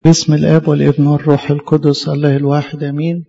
باسم الآب والابن والروح القدس الله الواحد أمين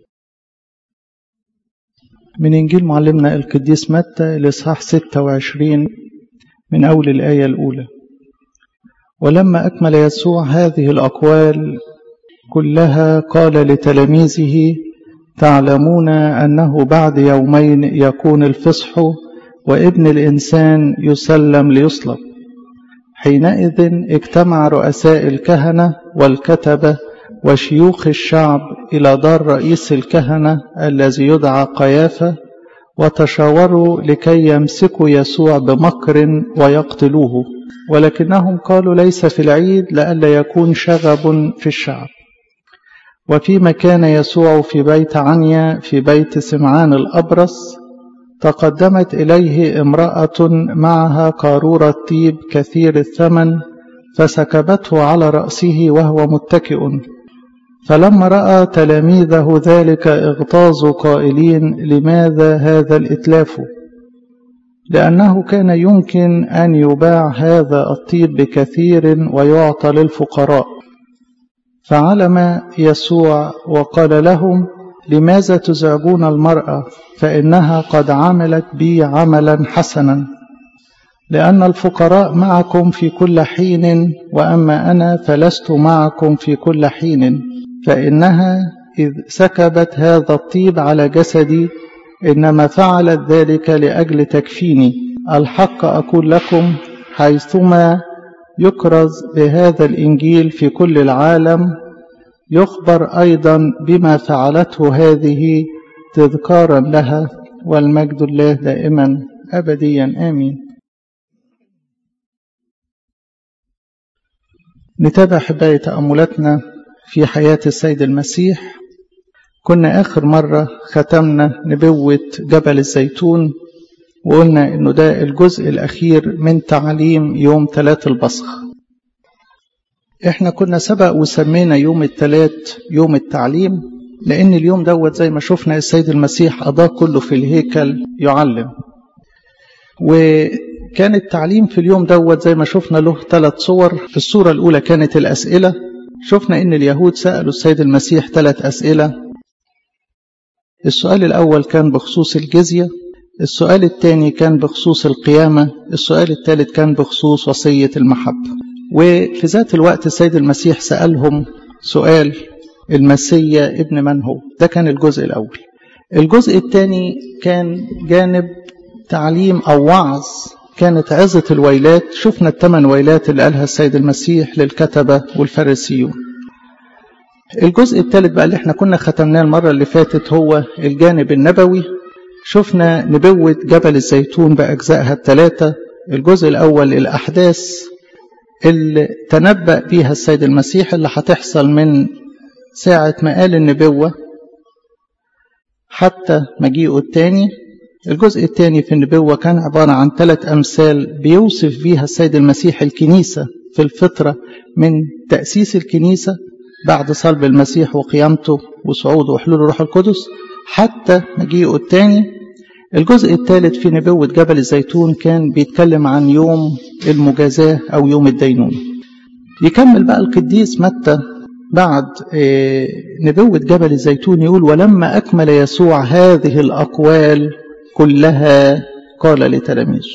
من إنجيل معلمنا القديس متى الإصحاح 26 من أول الآية الأولى ولما أكمل يسوع هذه الأقوال كلها قال لتلاميذه تعلمون أنه بعد يومين يكون الفصح وابن الإنسان يسلم ليصلب حينئذ اجتمع رؤساء الكهنة والكتبة وشيوخ الشعب إلى دار رئيس الكهنة الذي يدعى قيافة وتشاوروا لكي يمسكوا يسوع بمكر ويقتلوه ولكنهم قالوا ليس في العيد لئلا يكون شغب في الشعب وفيما كان يسوع في بيت عنيا في بيت سمعان الأبرص تقدمت إليه امرأة معها قارورة طيب كثير الثمن فسكبته على رأسه وهو متكئ فلما رأى تلاميذه ذلك اغتاظوا قائلين لماذا هذا الإتلاف لأنه كان يمكن أن يباع هذا الطيب بكثير ويعطى للفقراء فعلم يسوع وقال لهم لماذا تزعجون المرأة فإنها قد عملت بي عملا حسنا لأن الفقراء معكم في كل حين وأما أنا فلست معكم في كل حين فإنها إذ سكبت هذا الطيب على جسدي إنما فعلت ذلك لأجل تكفيني الحق أقول لكم حيثما يكرز بهذا الإنجيل في كل العالم يخبر أيضا بما فعلته هذه تذكارا لها والمجد الله دائما أبديا آمين نتابع حباية تأملاتنا في حياة السيد المسيح كنا آخر مرة ختمنا نبوة جبل الزيتون وقلنا إنه ده الجزء الأخير من تعليم يوم ثلاث البصخ احنا كنا سبق وسمينا يوم الثلاث يوم التعليم لأن اليوم دوت زي ما شفنا السيد المسيح قضاه كله في الهيكل يعلم وكان التعليم في اليوم دوت زي ما شفنا له ثلاث صور في الصورة الأولى كانت الأسئلة شفنا إن اليهود سألوا السيد المسيح ثلاث أسئلة السؤال الأول كان بخصوص الجزية السؤال الثاني كان بخصوص القيامة السؤال الثالث كان بخصوص وصية المحبة وفي ذات الوقت السيد المسيح سألهم سؤال المسيا ابن من هو ده كان الجزء الأول الجزء الثاني كان جانب تعليم أو وعظ كانت عظة الويلات شفنا الثمان ويلات اللي قالها السيد المسيح للكتبة والفريسيون الجزء الثالث بقى اللي احنا كنا ختمناه المرة اللي فاتت هو الجانب النبوي شفنا نبوة جبل الزيتون بأجزائها الثلاثة الجزء الأول الأحداث اللي تنبأ بيها السيد المسيح اللي هتحصل من ساعة ما قال النبوة حتى مجيئه الثاني الجزء الثاني في النبوة كان عبارة عن ثلاث أمثال بيوصف بيها السيد المسيح الكنيسة في الفترة من تأسيس الكنيسة بعد صلب المسيح وقيامته وصعوده وحلول الروح القدس حتى مجيئه الثاني الجزء الثالث في نبوة جبل الزيتون كان بيتكلم عن يوم المجازاة أو يوم الدينون يكمل بقى القديس متى بعد نبوة جبل الزيتون يقول ولما أكمل يسوع هذه الأقوال كلها قال لتلاميذه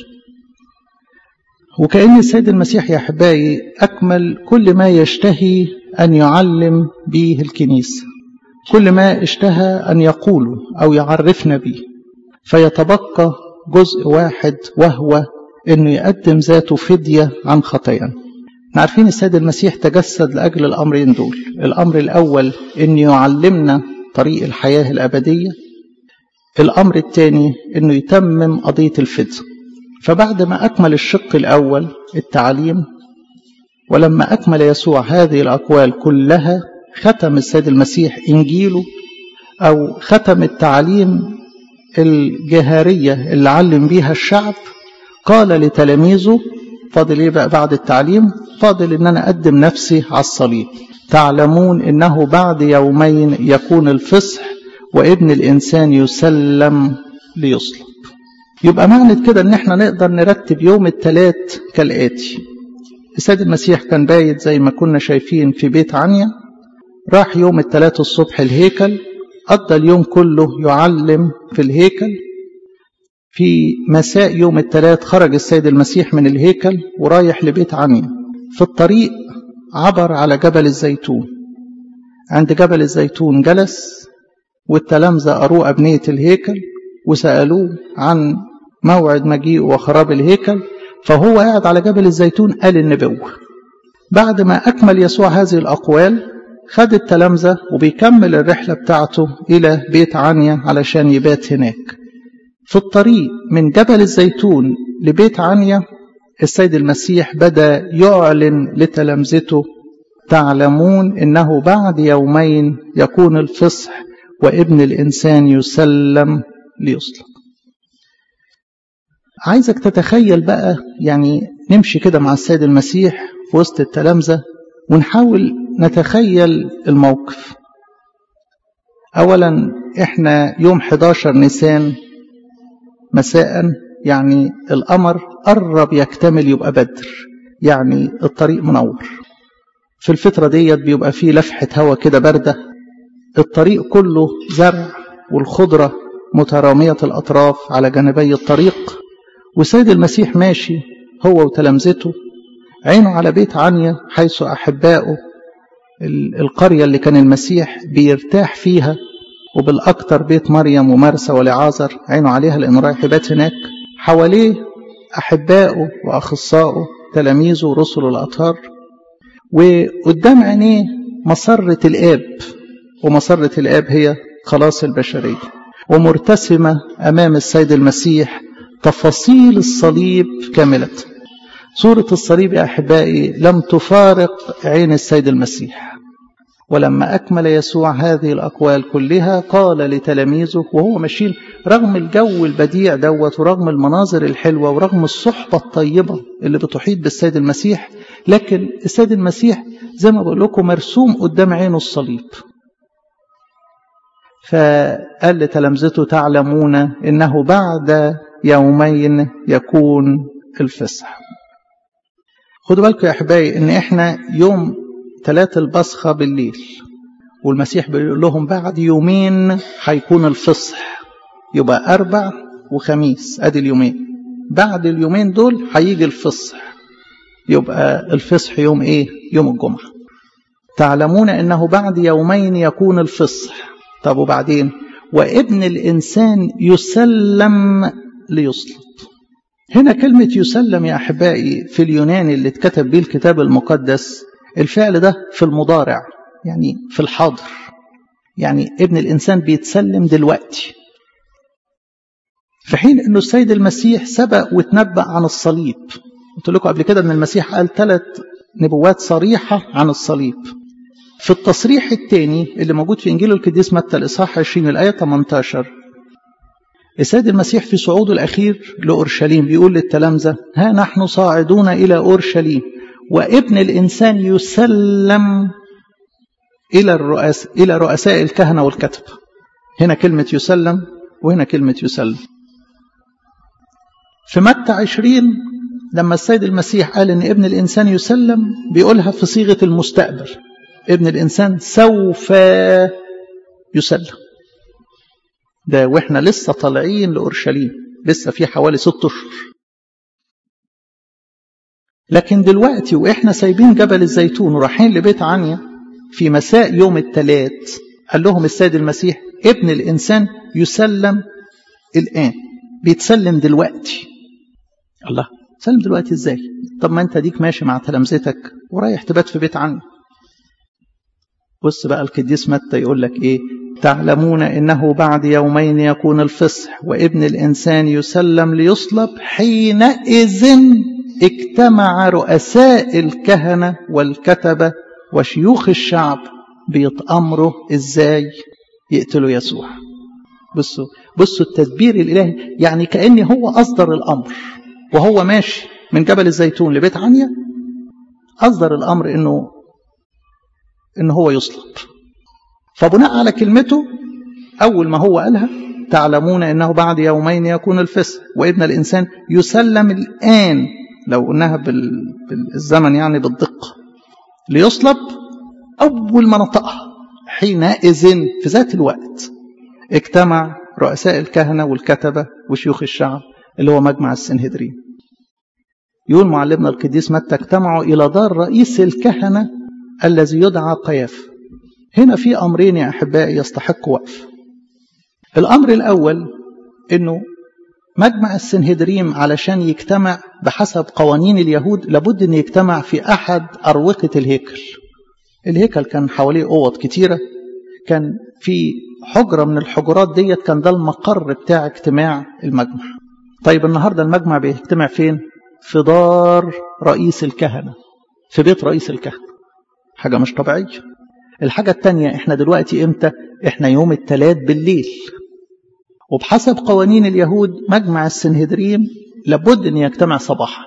وكأن السيد المسيح يا أحبائي أكمل كل ما يشتهي أن يعلم به الكنيسة كل ما اشتهى أن يقوله أو يعرفنا به فيتبقى جزء واحد وهو أنه يقدم ذاته فدية عن خطايانا عارفين السيد المسيح تجسد لأجل الأمرين دول الأمر الأول أن يعلمنا طريق الحياة الأبدية الأمر الثاني أنه يتمم قضية الفدية فبعد ما أكمل الشق الأول التعليم ولما أكمل يسوع هذه الأقوال كلها ختم السيد المسيح إنجيله أو ختم التعليم الجهارية اللي علم بيها الشعب قال لتلاميذه فاضل ايه بقى بعد التعليم فاضل ان انا اقدم نفسي على الصليب تعلمون انه بعد يومين يكون الفصح وابن الانسان يسلم ليصلب يبقى معنى كده ان احنا نقدر نرتب يوم الثلاث كالاتي السيد المسيح كان بايت زي ما كنا شايفين في بيت عنيا راح يوم الثلاث الصبح الهيكل قضى اليوم كله يعلم في الهيكل في مساء يوم الثلاث خرج السيد المسيح من الهيكل ورايح لبيت عنيا في الطريق عبر على جبل الزيتون عند جبل الزيتون جلس والتلامذة قروه أبنية الهيكل وسألوه عن موعد مجيء وخراب الهيكل فهو قاعد على جبل الزيتون قال النبوة بعد ما أكمل يسوع هذه الأقوال خد التلامذة وبيكمل الرحلة بتاعته إلى بيت عنيا علشان يبات هناك في الطريق من جبل الزيتون لبيت عنيا السيد المسيح بدأ يعلن لتلامذته تعلمون إنه بعد يومين يكون الفصح وابن الإنسان يسلم ليصلب عايزك تتخيل بقى يعني نمشي كده مع السيد المسيح في وسط التلامذة ونحاول نتخيل الموقف أولا إحنا يوم 11 نيسان مساء يعني القمر قرب يكتمل يبقى بدر يعني الطريق منور في الفترة ديت بيبقى فيه لفحة هوا كده باردة الطريق كله زرع والخضرة مترامية الأطراف على جانبي الطريق وسيد المسيح ماشي هو وتلامذته عينه على بيت عنيا حيث أحبائه القرية اللي كان المسيح بيرتاح فيها وبالأكثر بيت مريم ومرسى ولعازر عينه عليها لأنه رايح يبات هناك حواليه أحبائه وأخصائه تلاميذه ورسله الأطهار وقدام عينيه مسرة الآب ومسرة الآب هي خلاص البشرية ومرتسمة أمام السيد المسيح تفاصيل الصليب كاملة صورة الصليب يا أحبائي لم تفارق عين السيد المسيح ولما أكمل يسوع هذه الأقوال كلها قال لتلاميذه وهو ماشيين رغم الجو البديع دوت ورغم المناظر الحلوة ورغم الصحبة الطيبة اللي بتحيط بالسيد المسيح لكن السيد المسيح زي ما بقول لكم مرسوم قدام عينه الصليب فقال لتلامذته تعلمون إنه بعد يومين يكون الفصح خدوا بالكم يا أحبائي إن إحنا يوم ثلاثة البصخة بالليل والمسيح بيقول لهم بعد يومين هيكون الفصح يبقى أربع وخميس أدي اليومين بعد اليومين دول هيجي الفصح يبقى الفصح يوم إيه؟ يوم الجمعة تعلمون أنه بعد يومين يكون الفصح طب وبعدين وابن الإنسان يسلم ليصلب هنا كلمة يسلم يا أحبائي في اليوناني اللي اتكتب به الكتاب المقدس الفعل ده في المضارع يعني في الحاضر يعني ابن الإنسان بيتسلم دلوقتي في حين أنه السيد المسيح سبق وتنبأ عن الصليب قلت لكم قبل كده أن المسيح قال ثلاث نبوات صريحة عن الصليب في التصريح الثاني اللي موجود في إنجيل القديس متى الإصحاح 20 الآية 18 السيد المسيح في صعوده الأخير لأورشليم بيقول للتلامذة ها نحن صاعدون إلى أورشليم وابن الإنسان يسلم إلى الرؤساء إلى رؤساء الكهنة والكتب هنا كلمة يسلم وهنا كلمة يسلم في متى عشرين لما السيد المسيح قال إن ابن الإنسان يسلم بيقولها في صيغة المستقبل ابن الإنسان سوف يسلم ده وإحنا لسه طالعين لأورشليم لسه في حوالي ست أشهر لكن دلوقتي وإحنا سايبين جبل الزيتون ورايحين لبيت عنيا في مساء يوم الثلاث قال لهم السيد المسيح ابن الإنسان يسلم الآن بيتسلم دلوقتي الله سلم دلوقتي ازاي طب ما انت ديك ماشي مع تلامذتك ورايح تبات في بيت عني بص بقى القديس متى يقول لك ايه تعلمون انه بعد يومين يكون الفصح وابن الانسان يسلم ليصلب حينئذ اجتمع رؤساء الكهنه والكتبه وشيوخ الشعب بيتامروا ازاي يقتلوا يسوع بصوا بصوا التدبير الالهي يعني كان هو اصدر الامر وهو ماشي من جبل الزيتون لبيت عنيا اصدر الامر انه ان هو يصلب فبناء على كلمته اول ما هو قالها تعلمون انه بعد يومين يكون الفصح وابن الانسان يسلم الان لو قلناها بالزمن يعني بالدقه ليصلب اول ما نطقها حينئذ في ذات الوقت اجتمع رؤساء الكهنة والكتبة وشيوخ الشعب اللي هو مجمع السنهدرين يقول معلمنا القديس متى اجتمعوا إلى دار رئيس الكهنة الذي يدعى قياف هنا في أمرين يا أحبائي يستحق وقف الأمر الأول أنه مجمع السنهدريم علشان يجتمع بحسب قوانين اليهود لابد أن يجتمع في أحد أروقة الهيكل الهيكل كان حواليه أوض كتيرة كان في حجرة من الحجرات ديت كان ده المقر بتاع اجتماع المجمع طيب النهاردة المجمع بيجتمع فين في دار رئيس الكهنة في بيت رئيس الكهنة حاجة مش طبيعية الحاجة التانية احنا دلوقتي امتى احنا يوم الثلاث بالليل وبحسب قوانين اليهود مجمع السنهدريم لابد ان يجتمع صباحا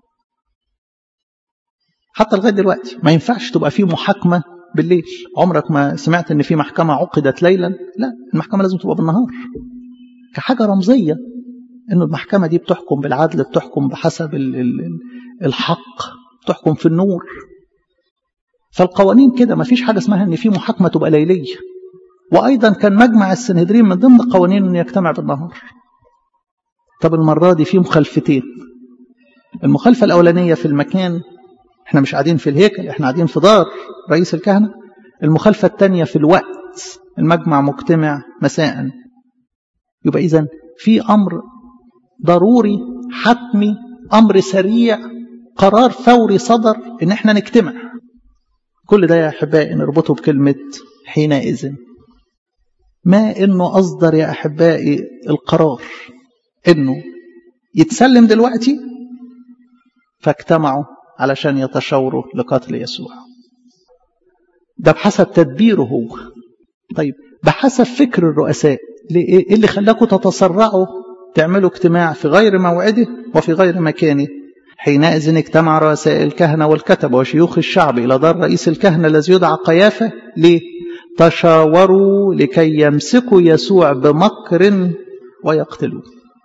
حتى لغايه دلوقتي ما ينفعش تبقى فيه محاكمه بالليل عمرك ما سمعت ان في محكمه عقدت ليلا لا المحكمه لازم تبقى بالنهار كحاجه رمزيه انه المحكمه دي بتحكم بالعدل بتحكم بحسب الحق بتحكم في النور فالقوانين كده ما فيش حاجه اسمها ان في محاكمه تبقى ليليه وايضا كان مجمع السنهدرين من ضمن قوانين انه يجتمع بالنهار طب المره دي في مخالفتين المخالفه الاولانيه في المكان احنا مش قاعدين في الهيكل احنا قاعدين في دار رئيس الكهنه المخالفه الثانيه في الوقت المجمع مجتمع مساء يبقى اذا في امر ضروري حتمي امر سريع قرار فوري صدر ان احنا نجتمع كل ده يا احبائي نربطه بكلمه حينئذ ما انه اصدر يا احبائي القرار انه يتسلم دلوقتي فاجتمعوا علشان يتشاوروا لقتل يسوع ده بحسب تدبيره هو طيب بحسب فكر الرؤساء ايه اللي خلاكم تتسرعوا تعملوا اجتماع في غير موعده وفي غير مكانه حينئذ اجتمع رؤساء الكهنة والكتبة وشيوخ الشعب إلى دار رئيس الكهنة الذي يدعى قيافة ليه؟ تشاوروا لكي يمسكوا يسوع بمكر ويقتلوه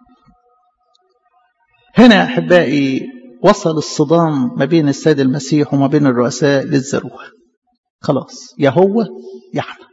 هنا يا أحبائي وصل الصدام ما بين السيد المسيح وما بين الرؤساء للذروة خلاص يا هو يا احنا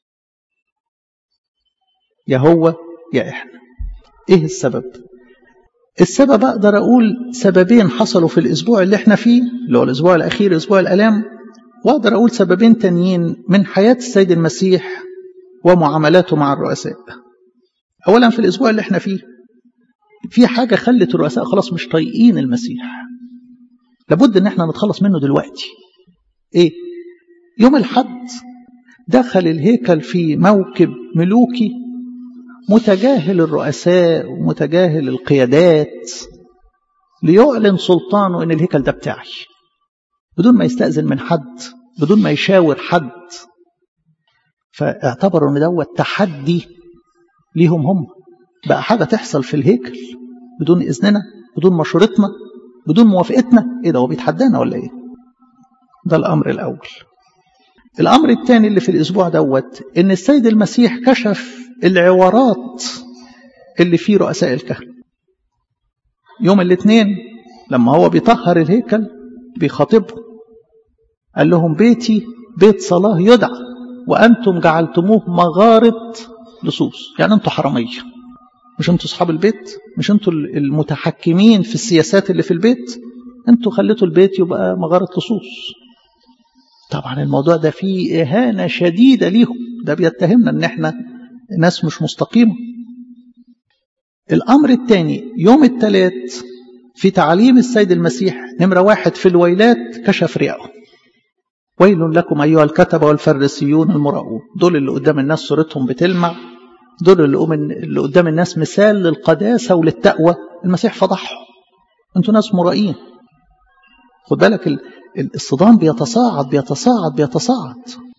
يا هو يا احنا ايه السبب السبب اقدر اقول سببين حصلوا في الاسبوع اللي احنا فيه اللي هو الاسبوع الاخير اسبوع الالام واقدر اقول سببين تانيين من حياة السيد المسيح ومعاملاته مع الرؤساء اولا في الاسبوع اللي احنا فيه في حاجة خلت الرؤساء خلاص مش طايقين المسيح لابد ان احنا نتخلص منه دلوقتي ايه يوم الحد دخل الهيكل في موكب ملوكي متجاهل الرؤساء ومتجاهل القيادات ليعلن سلطانه ان الهيكل ده بتاعي بدون ما يستأذن من حد بدون ما يشاور حد فاعتبروا ان دوت تحدي ليهم هم بقى حاجة تحصل في الهيكل بدون إذننا بدون مشورتنا بدون موافقتنا إيه ده هو بيتحدانا ولا إيه ده الأمر الأول الأمر الثاني اللي في الأسبوع دوت إن السيد المسيح كشف العورات اللي في رؤساء الكهنة يوم الاثنين لما هو بيطهر الهيكل بيخاطبهم قال لهم بيتي بيت صلاة يدعى وأنتم جعلتموه مغارة لصوص يعني أنتم حرامية مش أنتم أصحاب البيت مش أنتم المتحكمين في السياسات اللي في البيت أنتم خليتوا البيت يبقى مغارة لصوص طبعا الموضوع ده فيه إهانة شديدة ليهم ده بيتهمنا إن إحنا ناس مش مستقيمة الأمر الثاني يوم الثلاث في تعليم السيد المسيح نمرة واحد في الويلات كشف رياءه ويل لكم أيها الكتبة والفريسيون المراؤون دول اللي قدام الناس صورتهم بتلمع دول اللي, اللي قدام الناس مثال للقداسة وللتقوى المسيح فضحهم انتوا ناس مرائين خد بالك الصدام بيتصاعد بيتصاعد بيتصاعد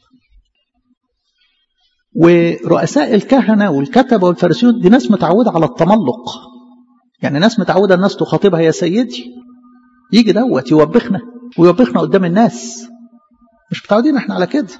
ورؤساء الكهنة والكتبة والفريسيون دي ناس متعودة على التملق يعني ناس متعودة الناس تخاطبها يا سيدي يجي دوت يوبخنا ويوبخنا قدام الناس مش متعودين احنا على كده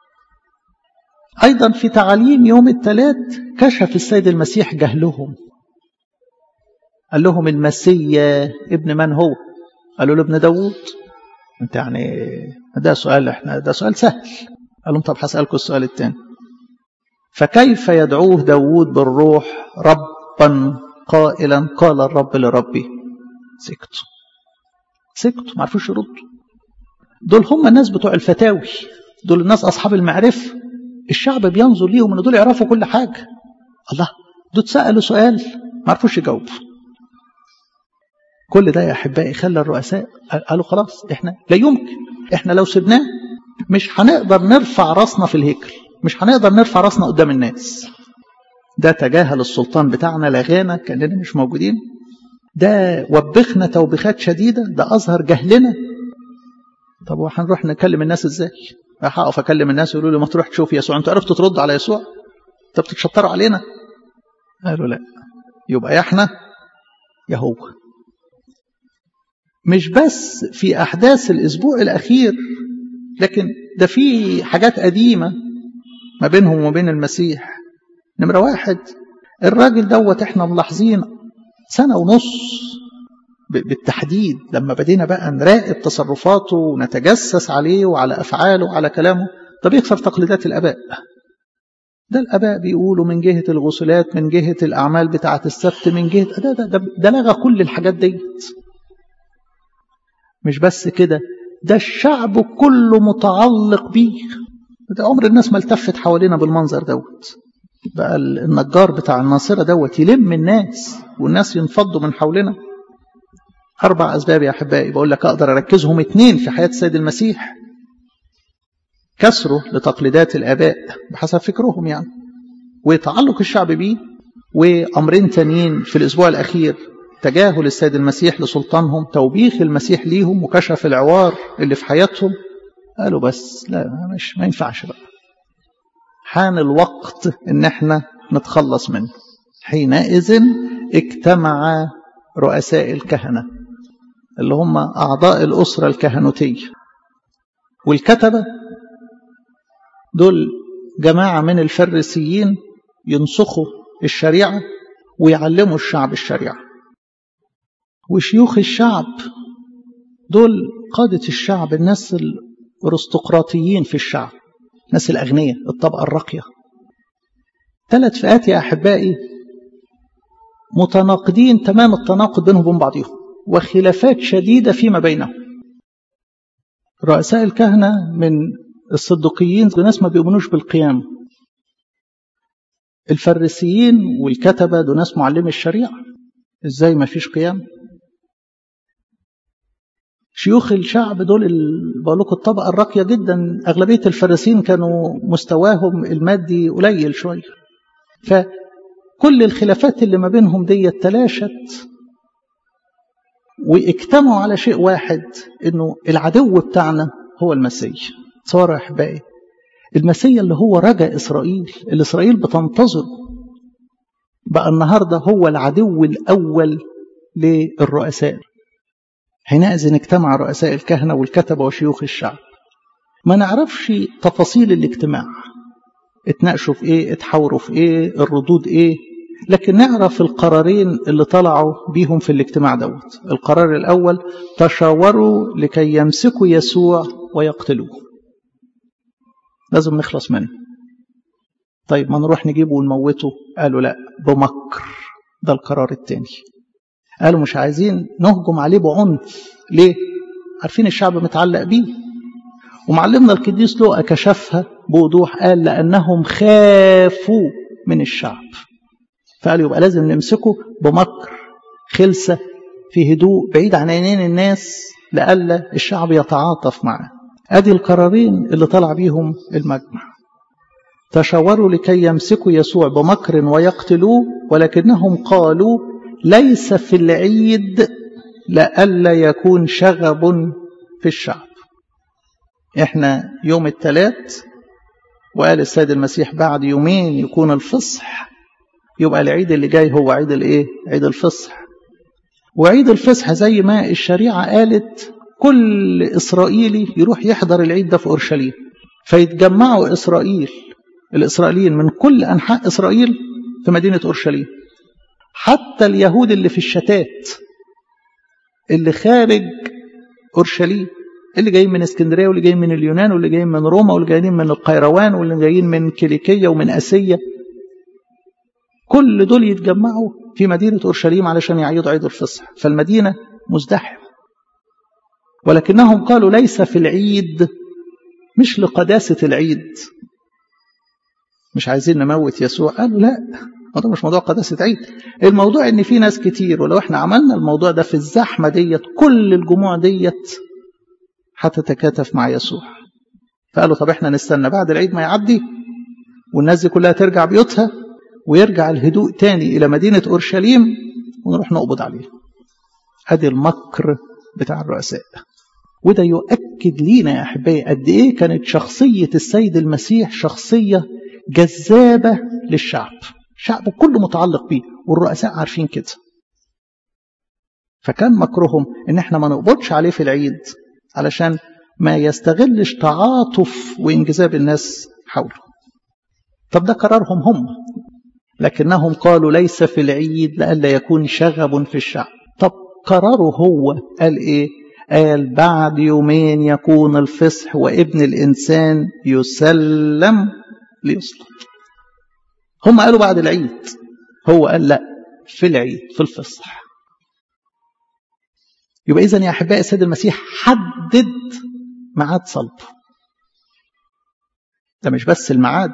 أيضا في تعاليم يوم الثلاث كشف السيد المسيح جهلهم قال لهم المسيا ابن من هو قالوا له ابن داوود انت يعني ده سؤال احنا ده سؤال سهل قال لهم طب هسألكم السؤال الثاني فكيف يدعوه داود بالروح ربا قائلا قال الرب لربي سكتوا سكتوا ما عرفوش يردوا دول هم الناس بتوع الفتاوي دول الناس أصحاب المعرفة الشعب بينظر ليهم ان دول يعرفوا كل حاجة الله دول سألوا سؤال ما عرفوش يجاوبوا كل ده يا أحبائي خلى الرؤساء قالوا خلاص احنا لا يمكن احنا لو سبناه مش هنقدر نرفع راسنا في الهيكل مش هنقدر نرفع راسنا قدام الناس ده تجاهل السلطان بتاعنا لغانا كأننا مش موجودين ده وبخنا توبيخات شديدة ده أظهر جهلنا طب وهنروح نكلم الناس ازاي هقف اكلم الناس يقولوا لي ما تروح تشوف يسوع انتوا عرفتوا تردوا على يسوع انت بتتشطروا علينا قالوا لا يبقى يا احنا يا هو مش بس في احداث الاسبوع الاخير لكن ده في حاجات قديمه ما بينهم وما بين المسيح نمره واحد الراجل دوت احنا ملاحظين سنه ونص بالتحديد لما بدينا بقى نراقب تصرفاته ونتجسس عليه وعلى أفعاله وعلى كلامه ده بيكسر تقليدات الآباء ده الآباء بيقولوا من جهة الغسلات من جهة الأعمال بتاعة السبت من جهة ده, ده, ده, ده لغى كل الحاجات ديت مش بس كده ده الشعب كله متعلق بيه ده عمر الناس ما التفت حوالينا بالمنظر دوت بقى النجار بتاع الناصرة دوت يلم الناس والناس ينفضوا من حولنا أربع أسباب يا أحبائي بقول لك أقدر أركزهم اتنين في حياة السيد المسيح كسره لتقليدات الآباء بحسب فكرهم يعني وتعلق الشعب بيه وأمرين تانيين في الأسبوع الأخير تجاهل السيد المسيح لسلطانهم توبيخ المسيح ليهم وكشف العوار اللي في حياتهم قالوا بس لا مش ما ينفعش بقى حان الوقت ان احنا نتخلص منه حينئذ اجتمع رؤساء الكهنه اللي هم أعضاء الأسرة الكهنوتية والكتبة دول جماعة من الفريسيين ينسخوا الشريعة ويعلموا الشعب الشريعة وشيوخ الشعب دول قادة الشعب الناس الارستقراطيين في الشعب الناس الأغنياء الطبقة الراقية ثلاث فئات يا أحبائي متناقضين تمام التناقض بينهم وبين بعضهم وخلافات شديدة فيما بينهم رؤساء الكهنة من الصدقيين ناس ما بيؤمنوش بالقيام الفريسيين والكتبة دول ناس معلمي الشريعة ازاي ما فيش قيام شيوخ الشعب دول بقول لكم الطبقة الراقية جدا أغلبية الفريسيين كانوا مستواهم المادي قليل شوية فكل الخلافات اللي ما بينهم دي تلاشت واجتمعوا على شيء واحد انه العدو بتاعنا هو المسيح صار احبائي المسيح اللي هو رجا اسرائيل اللي اسرائيل بتنتظره بقى النهارده هو العدو الاول للرؤساء حينئذ اجتمع رؤساء الكهنه والكتبه وشيوخ الشعب ما نعرفش تفاصيل الاجتماع اتناقشوا في ايه اتحاوروا في ايه الردود ايه لكن نعرف القرارين اللي طلعوا بيهم في الاجتماع دوت القرار الأول تشاوروا لكي يمسكوا يسوع ويقتلوه لازم نخلص منه طيب ما نروح نجيبه ونموته قالوا لا بمكر ده القرار الثاني قالوا مش عايزين نهجم عليه بعنف ليه عارفين الشعب متعلق بيه ومعلمنا القديس لوقا كشفها بوضوح قال لأنهم خافوا من الشعب فقالوا يبقى لازم نمسكه بمكر خلسة في هدوء بعيد عن عينين الناس لألا الشعب يتعاطف معه ادي القرارين اللي طلع بيهم المجمع تشاوروا لكي يمسكوا يسوع بمكر ويقتلوه ولكنهم قالوا ليس في العيد لئلا يكون شغب في الشعب احنا يوم الثلاث وقال السيد المسيح بعد يومين يكون الفصح يبقى العيد اللي جاي هو عيد الايه عيد الفصح وعيد الفصح زي ما الشريعة قالت كل إسرائيلي يروح يحضر العيد ده في أورشليم فيتجمعوا إسرائيل الإسرائيليين من كل أنحاء إسرائيل في مدينة أورشليم حتى اليهود اللي في الشتات اللي خارج أورشليم اللي جايين من اسكندريه واللي جايين من اليونان واللي جايين من روما واللي جايين من القيروان واللي جايين من كيليكيه ومن اسيا كل دول يتجمعوا في مدينه اورشليم علشان يعيدوا عيد الفصح فالمدينه مزدحمه ولكنهم قالوا ليس في العيد مش لقداسه العيد مش عايزين نموت يسوع قالوا لا ده مش موضوع قداسة عيد الموضوع ان في ناس كتير ولو احنا عملنا الموضوع ده في الزحمة ديت كل الجموع ديت هتتكاتف مع يسوع فقالوا طب احنا نستنى بعد العيد ما يعدي والناس دي كلها ترجع بيوتها ويرجع الهدوء تاني الى مدينة اورشليم ونروح نقبض عليه ادي المكر بتاع الرؤساء وده يؤكد لينا يا احبائي قد ايه كانت شخصية السيد المسيح شخصية جذابة للشعب الشعب كله متعلق بيه والرؤساء عارفين كده فكان مكرهم ان احنا ما نقبضش عليه في العيد علشان ما يستغلش تعاطف وانجذاب الناس حوله طب ده قرارهم هم لكنهم قالوا ليس في العيد لئلا يكون شغب في الشعب طب قراره هو قال ايه قال بعد يومين يكون الفصح وابن الانسان يسلم ليصلب هم قالوا بعد العيد هو قال لا في العيد في الفصح يبقى إذن يا أحبائي السيد المسيح حدد ميعاد صلبه ده مش بس الميعاد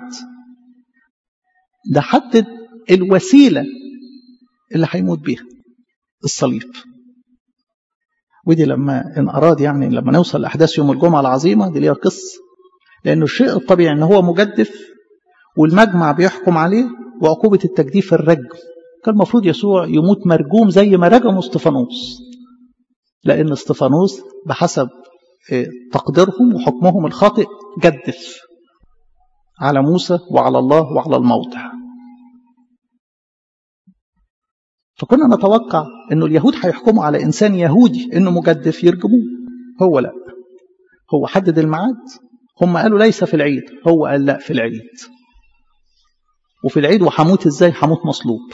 ده حدد الوسيلة اللي هيموت بيها الصليب ودي لما إن أراد يعني لما نوصل لأحداث يوم الجمعة العظيمة دي ليها قصة لأنه الشيء الطبيعي إن هو مجدف والمجمع بيحكم عليه وعقوبة التجديف الرجم كان المفروض يسوع يموت مرجوم زي ما رجموا استفانوس لأن استفانوس بحسب تقديرهم وحكمهم الخاطئ جدف على موسى وعلى الله وعلى الموضع فكنا نتوقع انه اليهود هيحكموا على انسان يهودي انه مجدف يرجموه هو لا هو حدد الميعاد هم قالوا ليس في العيد هو قال لا في العيد وفي العيد وحموت ازاي حموت مصلوب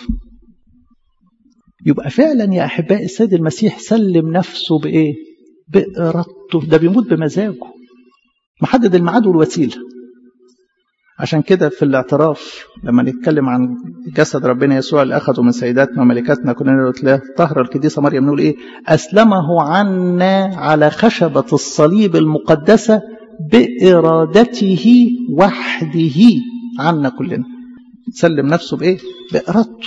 يبقى فعلا يا احبائي السيد المسيح سلم نفسه بايه بارادته ده بيموت بمزاجه محدد الميعاد والوسيله عشان كده في الاعتراف لما نتكلم عن جسد ربنا يسوع اللي اخذه من سيداتنا وملكاتنا كلنا نقول طهر القديسه مريم نقول ايه اسلمه عنا على خشبه الصليب المقدسه بارادته وحده عنا كلنا سلم نفسه بايه بارادته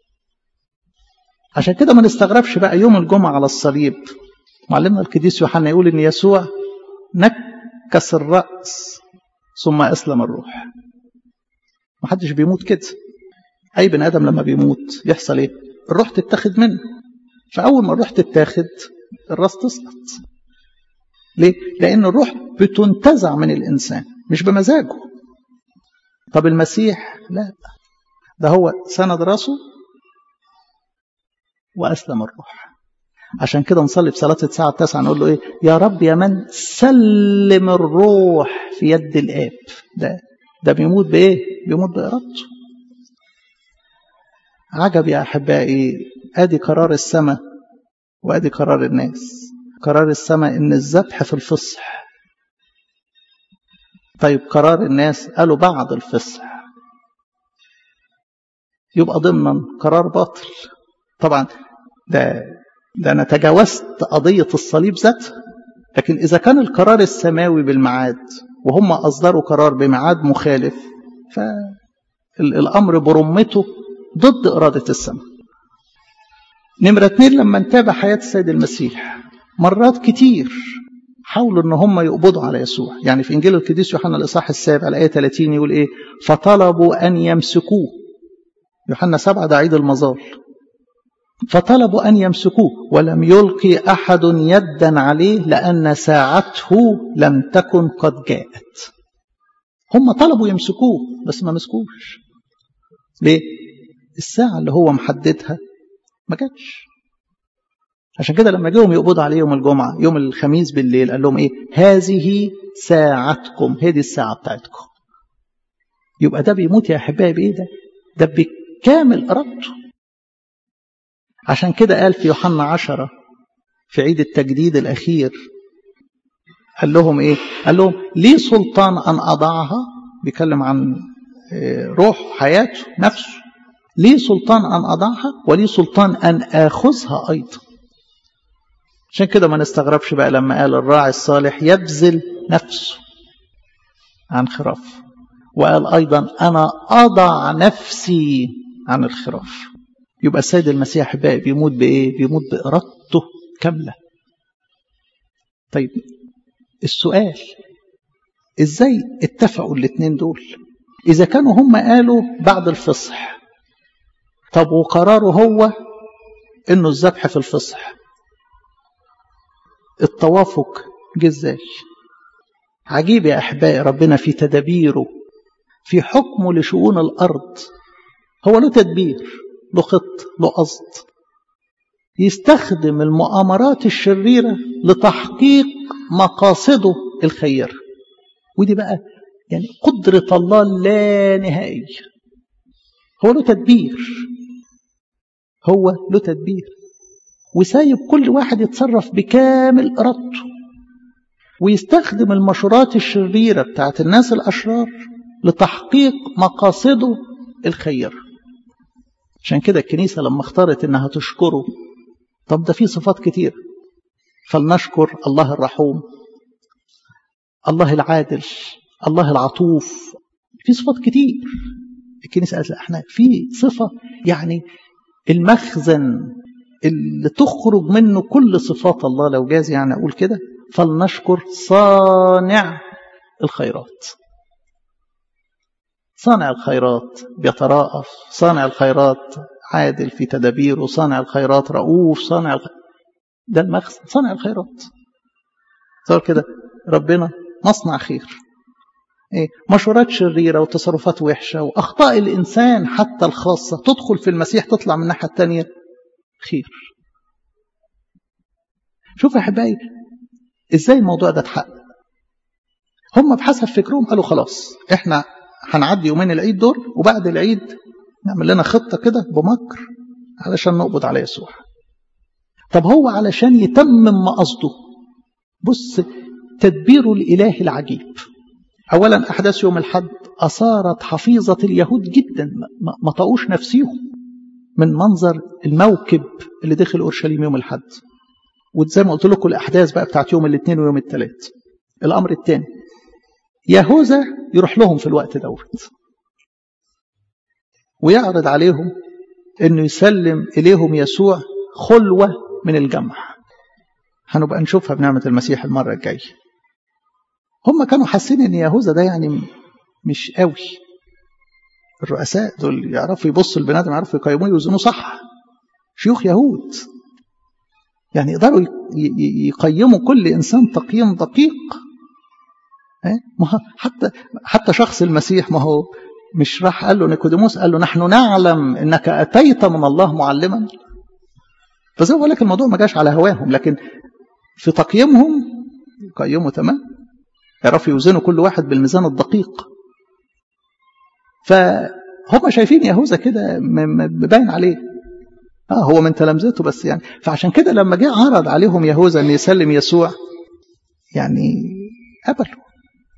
عشان كده ما نستغربش بقى يوم الجمعه على الصليب معلمنا القديس يوحنا يقول ان يسوع نكس الراس ثم اسلم الروح ما حدش بيموت كده اي بني ادم لما بيموت يحصل ايه الروح تتاخد منه فاول ما الروح تتاخد الراس تسقط ليه لان الروح بتنتزع من الانسان مش بمزاجه طب المسيح لا ده هو سند راسه واسلم الروح عشان كده نصلي في صلاه الساعه التاسعه نقول له ايه يا رب يا من سلم الروح في يد الاب ده ده بيموت بايه بيموت بارادته عجب يا احبائي ادي قرار السماء وادي قرار الناس قرار السماء ان الذبح في الفصح طيب قرار الناس قالوا بعد الفصح يبقى ضمنا قرار باطل طبعا ده ده انا تجاوزت قضيه الصليب ذاتها لكن اذا كان القرار السماوي بالميعاد وهم اصدروا قرار بميعاد مخالف فالامر برمته ضد اراده السماء نمرة اتنين لما نتابع حياة السيد المسيح مرات كتير حاولوا ان هم يقبضوا على يسوع يعني في انجيل القديس يوحنا الاصحاح السابع الايه 30 يقول ايه فطلبوا ان يمسكوه يوحنا 7 ده عيد المظال فطلبوا أن يمسكوه ولم يلقي أحد يدا عليه لأن ساعته لم تكن قد جاءت هم طلبوا يمسكوه بس ما مسكوش ليه؟ الساعة اللي هو محددها ما جاتش عشان كده لما جيهم يقبضوا عليه يوم الجمعة يوم الخميس بالليل قال لهم ايه هذه ساعتكم هذه الساعة بتاعتكم يبقى ده بيموت يا أحبائي بإيه ده ده بكامل إرادته عشان كده قال في يوحنا عشرة في عيد التجديد الأخير قال لهم ايه قال لهم لي سلطان ان اضعها بيتكلم عن روح حياته نفسه لي سلطان ان اضعها ولي سلطان ان اخذها ايضا عشان كده ما نستغربش بقى لما قال الراعي الصالح يبذل نفسه عن خراف وقال ايضا انا اضع نفسي عن الخراف يبقى السيد المسيح بقى بيموت بايه بيموت بارادته كامله طيب السؤال ازاي اتفقوا الاثنين دول اذا كانوا هم قالوا بعد الفصح طب وقراره هو انه الذبح في الفصح التوافق جه ازاي عجيب يا احبائي ربنا في تدابيره في حكمه لشؤون الارض هو له تدبير له خط له قصد يستخدم المؤامرات الشريره لتحقيق مقاصده الخيره ودي بقى يعني قدره الله لا نهائيه هو له تدبير هو له تدبير وسايب كل واحد يتصرف بكامل ارادته ويستخدم المشورات الشريره بتاعت الناس الاشرار لتحقيق مقاصده الخيره عشان كده الكنيسه لما اختارت انها تشكره طب ده في صفات كتير فلنشكر الله الرحوم الله العادل الله العطوف في صفات كتير الكنيسه قالت احنا في صفه يعني المخزن اللي تخرج منه كل صفات الله لو جاز يعني اقول كده فلنشكر صانع الخيرات صانع الخيرات بيتراءف صانع الخيرات عادل في تدابيره صانع الخيرات رؤوف صانع الخ... ده المخزن صانع الخيرات صار كده ربنا مصنع خير إيه؟ مشورات شريرة وتصرفات وحشة وأخطاء الإنسان حتى الخاصة تدخل في المسيح تطلع من الناحية الثانية خير شوف يا أحبائي إزاي الموضوع ده اتحقق هم بحسب فكرهم قالوا خلاص إحنا هنعدي يومين العيد دول وبعد العيد نعمل لنا خطة كده بمكر علشان نقبض على يسوع طب هو علشان يتمم قصده بص تدبيره الإلهي العجيب أولا أحداث يوم الحد أثارت حفيظة اليهود جدا ما طقوش نفسيهم من منظر الموكب اللي دخل أورشليم يوم الحد وزي ما قلت لكم الأحداث بقى بتاعت يوم الاثنين ويوم الثلاث الأمر الثاني يهوذا يروح لهم في الوقت دوت ويعرض عليهم انه يسلم اليهم يسوع خلوه من الجمع هنبقى نشوفها بنعمه المسيح المره الجايه هم كانوا حاسين ان يهوذا ده يعني مش قوي الرؤساء دول يعرفوا يبصوا البني ادم يعرفوا يقيموه يوزنوه صح شيوخ يهود يعني يقدروا يقيموا كل انسان تقييم دقيق ما حتى حتى شخص المسيح ما هو مش راح قال له نيكوديموس قال له نحن نعلم انك اتيت من الله معلما فزي ما بقول لك الموضوع ما جاش على هواهم لكن في تقييمهم يقيموا تمام يعرفوا يوزنوا كل واحد بالميزان الدقيق فهم شايفين يهوذا كده باين عليه اه هو من تلامذته بس يعني فعشان كده لما جه عرض عليهم يهوذا ان يسلم يسوع يعني قبلوا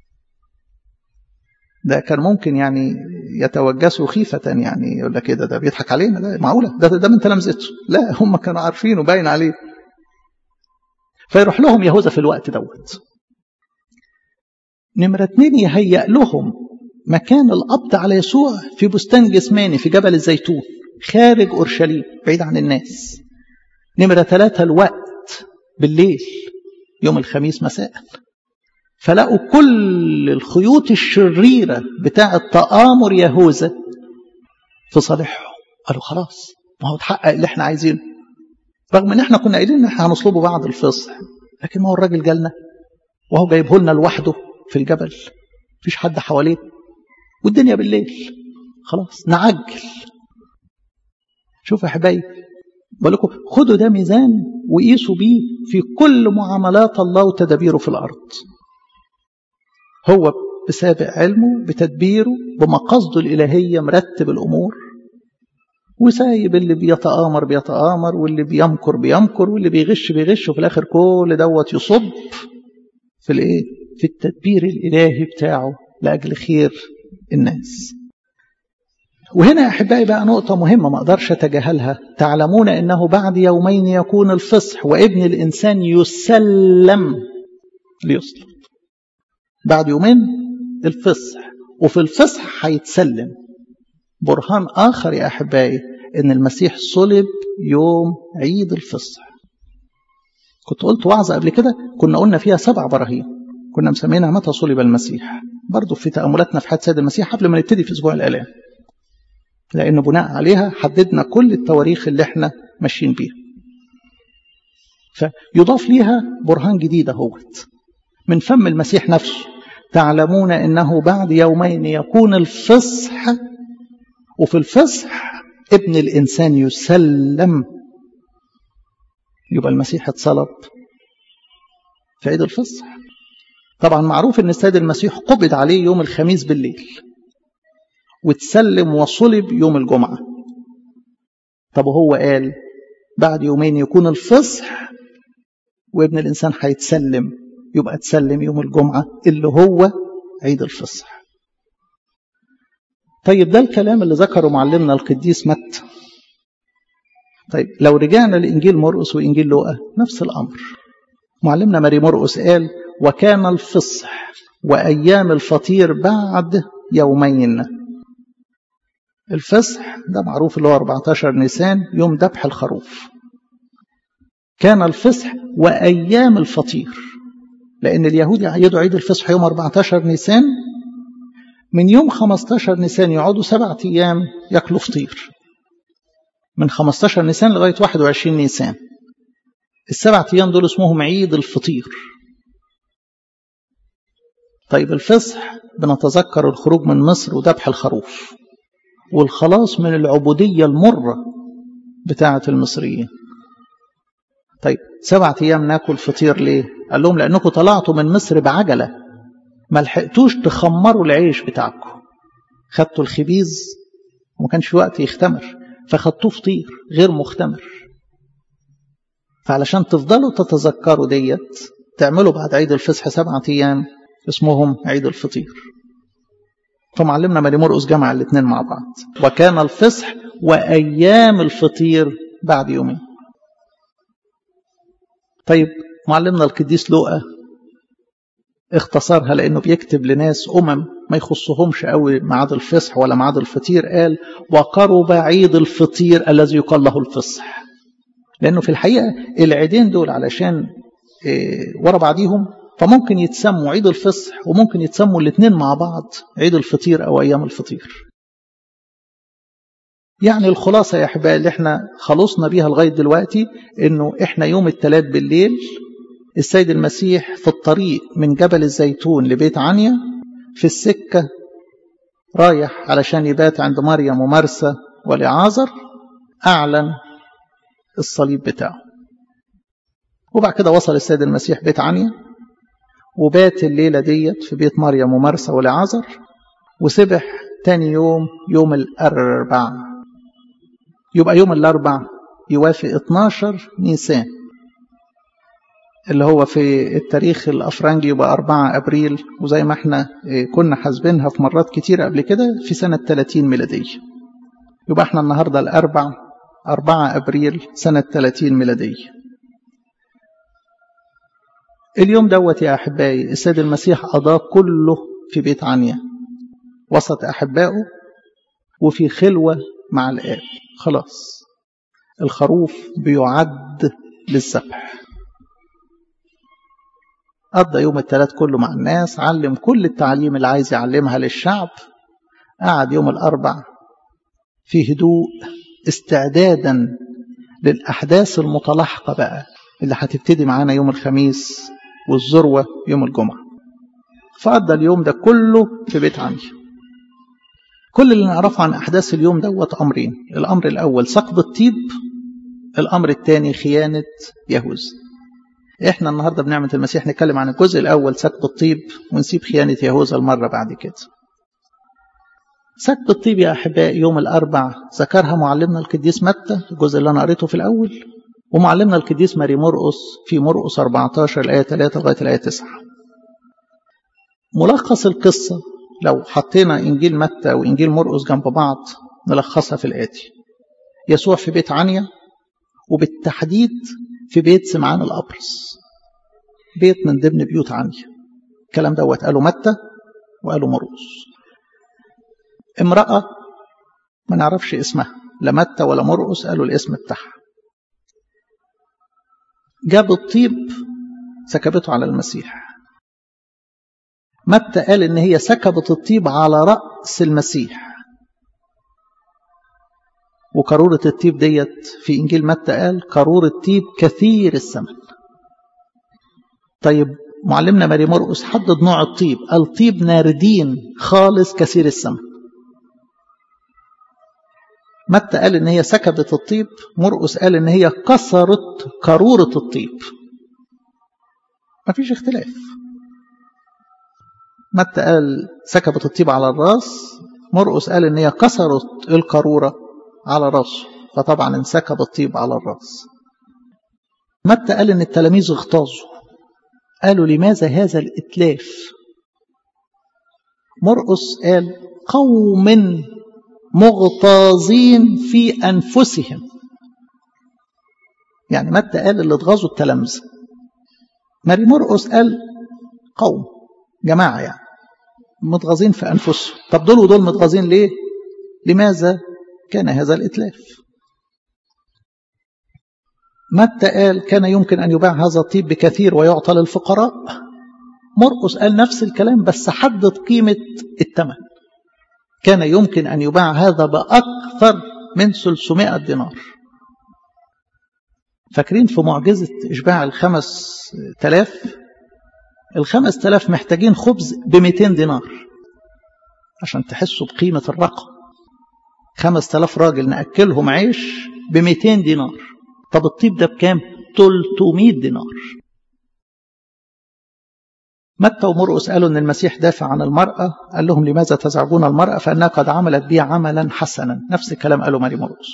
ده كان ممكن يعني يتوجسوا خيفة يعني يقول لك ايه ده ده بيضحك علينا ده معقولة ده ده من تلامذته لا هم كانوا عارفين وباين عليه فيروح لهم يهوذا في الوقت دوت نمرة اتنين يهيأ لهم مكان القبض على يسوع في بستان جسماني في جبل الزيتون خارج أورشليم بعيد عن الناس نمرة ثلاثة الوقت بالليل يوم الخميس مساء فلقوا كل الخيوط الشريرة بتاعة تآمر يهوذا في صالحهم قالوا خلاص ما هو اتحقق اللي احنا عايزينه رغم ان احنا كنا قايلين ان احنا هنصلبه بعد الفصح لكن ما هو الراجل جالنا وهو جايبه لنا لوحده في الجبل مفيش حد حواليه والدنيا بالليل خلاص نعجل شوف يا حبايبي بقول لكم خدوا ده ميزان وقيسوا بيه في كل معاملات الله وتدابيره في الارض هو بسابق علمه بتدبيره بمقاصده الإلهية مرتب الأمور وسايب اللي بيتآمر بيتآمر واللي بيمكر بيمكر واللي بيغش بيغش وفي الآخر كل دوت يصب في الايه في التدبير الالهي بتاعه لاجل خير الناس وهنا يا احبائي بقى نقطه مهمه ما اقدرش اتجاهلها تعلمون انه بعد يومين يكون الفصح وابن الانسان يسلم ليصلب بعد يومين الفصح وفي الفصح هيتسلم برهان اخر يا احبائي ان المسيح صلب يوم عيد الفصح كنت قلت وعظة قبل كده كنا قلنا فيها سبع براهين كنا مسمينها متى صلب المسيح برضو في تأملاتنا في حياة سيد المسيح قبل ما نبتدي في أسبوع الآلام لأن بناء عليها حددنا كل التواريخ اللي احنا ماشيين بيها فيضاف ليها برهان جديد اهوت من فم المسيح نفسه تعلمون انه بعد يومين يكون الفصح وفي الفصح ابن الانسان يسلم يبقى المسيح اتصلب في عيد الفصح طبعا معروف ان السيد المسيح قبض عليه يوم الخميس بالليل واتسلم وصلب يوم الجمعة طب هو قال بعد يومين يكون الفصح وابن الإنسان هيتسلم يبقى اتسلم يوم الجمعة اللي هو عيد الفصح طيب ده الكلام اللي ذكره معلمنا القديس متى طيب لو رجعنا لإنجيل مرقس وإنجيل لوقا نفس الأمر معلمنا ماري مرقس قال وكان الفصح وأيام الفطير بعد يومين الفصح ده معروف اللي هو 14 نيسان يوم ذبح الخروف كان الفصح وأيام الفطير لأن اليهود يعيدوا عيد الفصح يوم 14 نيسان من يوم 15 نيسان يقعدوا سبعة أيام ياكلوا فطير من 15 نيسان لغاية 21 نيسان السبعة أيام دول اسمهم عيد الفطير طيب الفصح بنتذكر الخروج من مصر وذبح الخروف والخلاص من العبودية المرة بتاعة المصريين طيب سبعة أيام ناكل فطير ليه قال لهم لأنكم طلعتوا من مصر بعجلة ما لحقتوش تخمروا العيش بتاعكم خدتوا الخبيز وما كانش في وقت يختمر فخدتوه فطير غير مختمر فعلشان تفضلوا تتذكروا ديت تعملوا بعد عيد الفصح سبعة أيام اسمهم عيد الفطير فمعلمنا ماري مرقس جمع الاثنين مع بعض وكان الفصح وأيام الفطير بعد يومين طيب معلمنا القديس لوقا اختصرها لأنه بيكتب لناس أمم ما يخصهمش قوي ميعاد الفصح ولا ميعاد الفطير قال وقرب عيد الفطير الذي يقال له الفصح لأنه في الحقيقة العيدين دول علشان إيه ورا بعضيهم فممكن يتسموا عيد الفصح وممكن يتسموا الاثنين مع بعض عيد الفطير أو أيام الفطير يعني الخلاصة يا أحبائي اللي احنا خلصنا بيها لغاية دلوقتي انه احنا يوم الثلاث بالليل السيد المسيح في الطريق من جبل الزيتون لبيت عنيا في السكة رايح علشان يبات عند مريم ومرسى ولعازر أعلن الصليب بتاعه وبعد كده وصل السيد المسيح بيت عنيا وبات الليلة ديت في بيت مريم ومرسى ولعازر وسبح تاني يوم يوم الأربع يبقى يوم الأربع يوافق 12 نيسان اللي هو في التاريخ الأفرنجي يبقى 4 أبريل وزي ما احنا كنا حاسبينها في مرات كتير قبل كده في سنة 30 ميلادية يبقى احنا النهاردة الأربع 4 أبريل سنة 30 ميلادية اليوم دوت يا أحبائي السيد المسيح قضاه كله في بيت عنيا وسط أحبائه وفي خلوة مع الآب خلاص الخروف بيعد للذبح قضى يوم الثلاث كله مع الناس علم كل التعليم اللي عايز يعلمها للشعب قعد يوم الأربع في هدوء استعدادا للأحداث المتلاحقة بقى اللي هتبتدي معانا يوم الخميس والذروة يوم الجمعة فقضى اليوم ده كله في بيت عني كل اللي نعرفه عن أحداث اليوم دوت أمرين الأمر الأول سقب الطيب الأمر الثاني خيانة يهوذا احنا النهارده بنعمة المسيح نتكلم عن الجزء الأول سكب الطيب ونسيب خيانة يهوذا المرة بعد كده سكب الطيب يا أحبائي يوم الأربع ذكرها معلمنا القديس متى الجزء اللي أنا قريته في الأول ومعلمنا القديس ماري مرقس في مرقس 14 الآية 3 لغاية الآية 9 ملخص القصة لو حطينا إنجيل متى وإنجيل مرقس جنب بعض نلخصها في الآتي يسوع في بيت عنيا وبالتحديد في بيت سمعان الأبرص بيت من ضمن بيوت عنيا الكلام دوت قاله متى وقاله مرقس امرأة ما نعرفش اسمها لا متى ولا مرقس قالوا الاسم بتاعها جاب الطيب سكبته على المسيح متى قال ان هي سكبت الطيب على رأس المسيح وقارورة الطيب ديت في إنجيل متى قال قارورة طيب كثير الثمن طيب معلمنا ماري مرقس حدد نوع الطيب قال طيب ناردين خالص كثير الثمن متى قال ان هي سكبت الطيب مرقس قال ان هي كسرت قارورة الطيب مفيش اختلاف متى قال سكبت الطيب على الراس مرقس قال ان هي كسرت القارورة على راسه فطبعا انسكب الطيب على الراس متى قال ان التلاميذ اغتاظوا قالوا لماذا هذا الاتلاف مرقس قال قوم مغتاظين في أنفسهم يعني متى قال اللي اتغاظوا التلامذة ماري مرقس قال قوم جماعة يعني متغاظين في أنفسهم طب دول ودول متغاظين ليه لماذا كان هذا الإتلاف متى قال كان يمكن أن يباع هذا الطيب بكثير ويعطى للفقراء مرقس قال نفس الكلام بس حدد قيمة الثمن كان يمكن أن يباع هذا بأكثر من 300 دينار فاكرين في معجزة إشباع الخمس تلاف الخمس تلاف محتاجين خبز بمئتين دينار عشان تحسوا بقيمة الرقم خمس تلاف راجل نأكلهم عيش بمئتين دينار طب الطيب ده بكام 300 دينار متى ومرقس قالوا ان المسيح دافع عن المرأة قال لهم لماذا تزعجون المرأة فانها قد عملت بي عملا حسنا نفس الكلام قاله ماري مرقس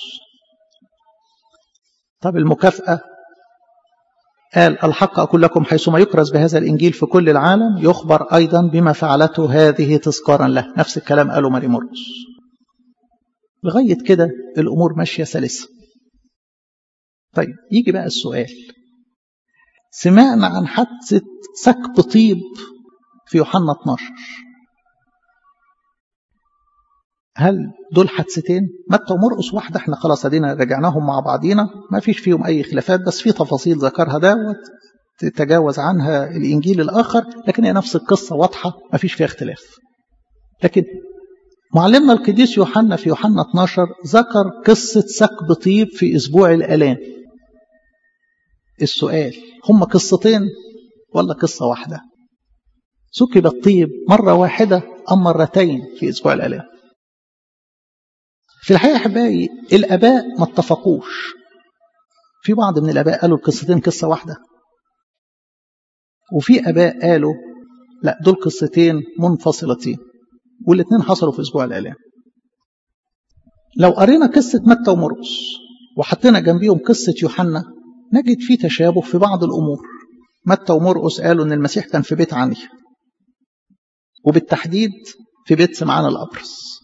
طب المكافأة قال الحق أقول لكم حيثما يكرز بهذا الإنجيل في كل العالم يخبر أيضا بما فعلته هذه تذكارا له نفس الكلام قاله ماري مرقس لغاية كده الأمور ماشية سلسة طيب يجي بقى السؤال سمعنا عن حادثة سكب طيب في يوحنا 12 هل دول حادثتين متى ومرقس واحدة احنا خلاص ادينا رجعناهم مع بعضينا ما فيش فيهم اي خلافات بس في تفاصيل ذكرها دوت تتجاوز عنها الانجيل الاخر لكن هي نفس القصة واضحة ما فيش فيها اختلاف لكن معلمنا القديس يوحنا في يوحنا 12 ذكر قصة سكب طيب في اسبوع الالام السؤال هم قصتين ولا قصة واحدة سكب الطيب مرة واحدة أم مرتين في أسبوع الآلام في الحقيقة أحبائي الآباء ما اتفقوش في بعض من الآباء قالوا القصتين قصة واحدة وفي آباء قالوا لا دول قصتين منفصلتين والاثنين حصلوا في أسبوع الآلام لو قرينا قصة متى ومرقس وحطينا جنبيهم قصة يوحنا نجد فيه تشابه في بعض الأمور متى ومرقس قالوا أن المسيح كان في بيت عنيا وبالتحديد في بيت سمعان الأبرص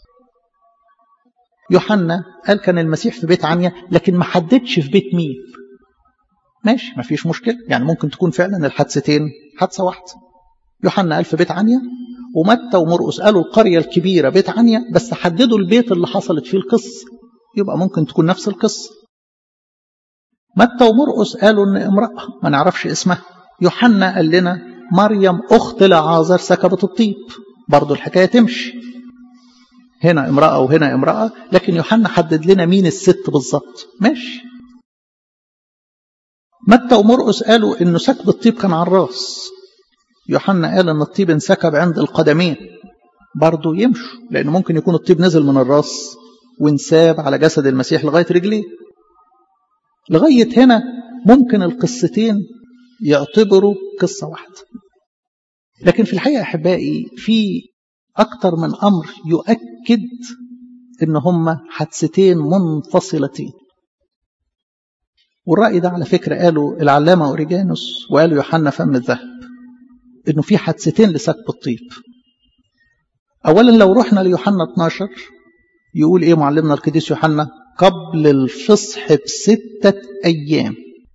يوحنا قال كان المسيح في بيت عنيا لكن ما حددش في بيت مين ماشي ما فيش مشكلة يعني ممكن تكون فعلا الحادثتين حادثة واحدة يوحنا قال في بيت عنيا ومتى ومرقس قالوا القرية الكبيرة بيت عنيا بس حددوا البيت اللي حصلت فيه القصة يبقى ممكن تكون نفس القصة متى ومرقس قالوا ان امرأة ما نعرفش اسمها يوحنا قال لنا مريم أخت لعازر سكبت الطيب برضو الحكاية تمشي هنا امرأة وهنا امرأة لكن يوحنا حدد لنا مين الست بالظبط ماشي متى ومرقس قالوا انه سكب الطيب كان على الراس يوحنا قال ان الطيب انسكب عند القدمين برضو يمشوا لانه ممكن يكون الطيب نزل من الراس وانساب على جسد المسيح لغاية رجليه لغاية هنا ممكن القصتين يعتبروا قصة واحدة لكن في الحقيقة أحبائي في أكثر من أمر يؤكد إن هما حادثتين منفصلتين والرأي ده على فكرة قالوا العلامة أوريجانوس وقالوا يوحنا فم الذهب انه في حادثتين لسكب الطيب اولا لو رحنا ليوحنا 12 يقول ايه معلمنا القديس يوحنا قبل الفصح بستة ايام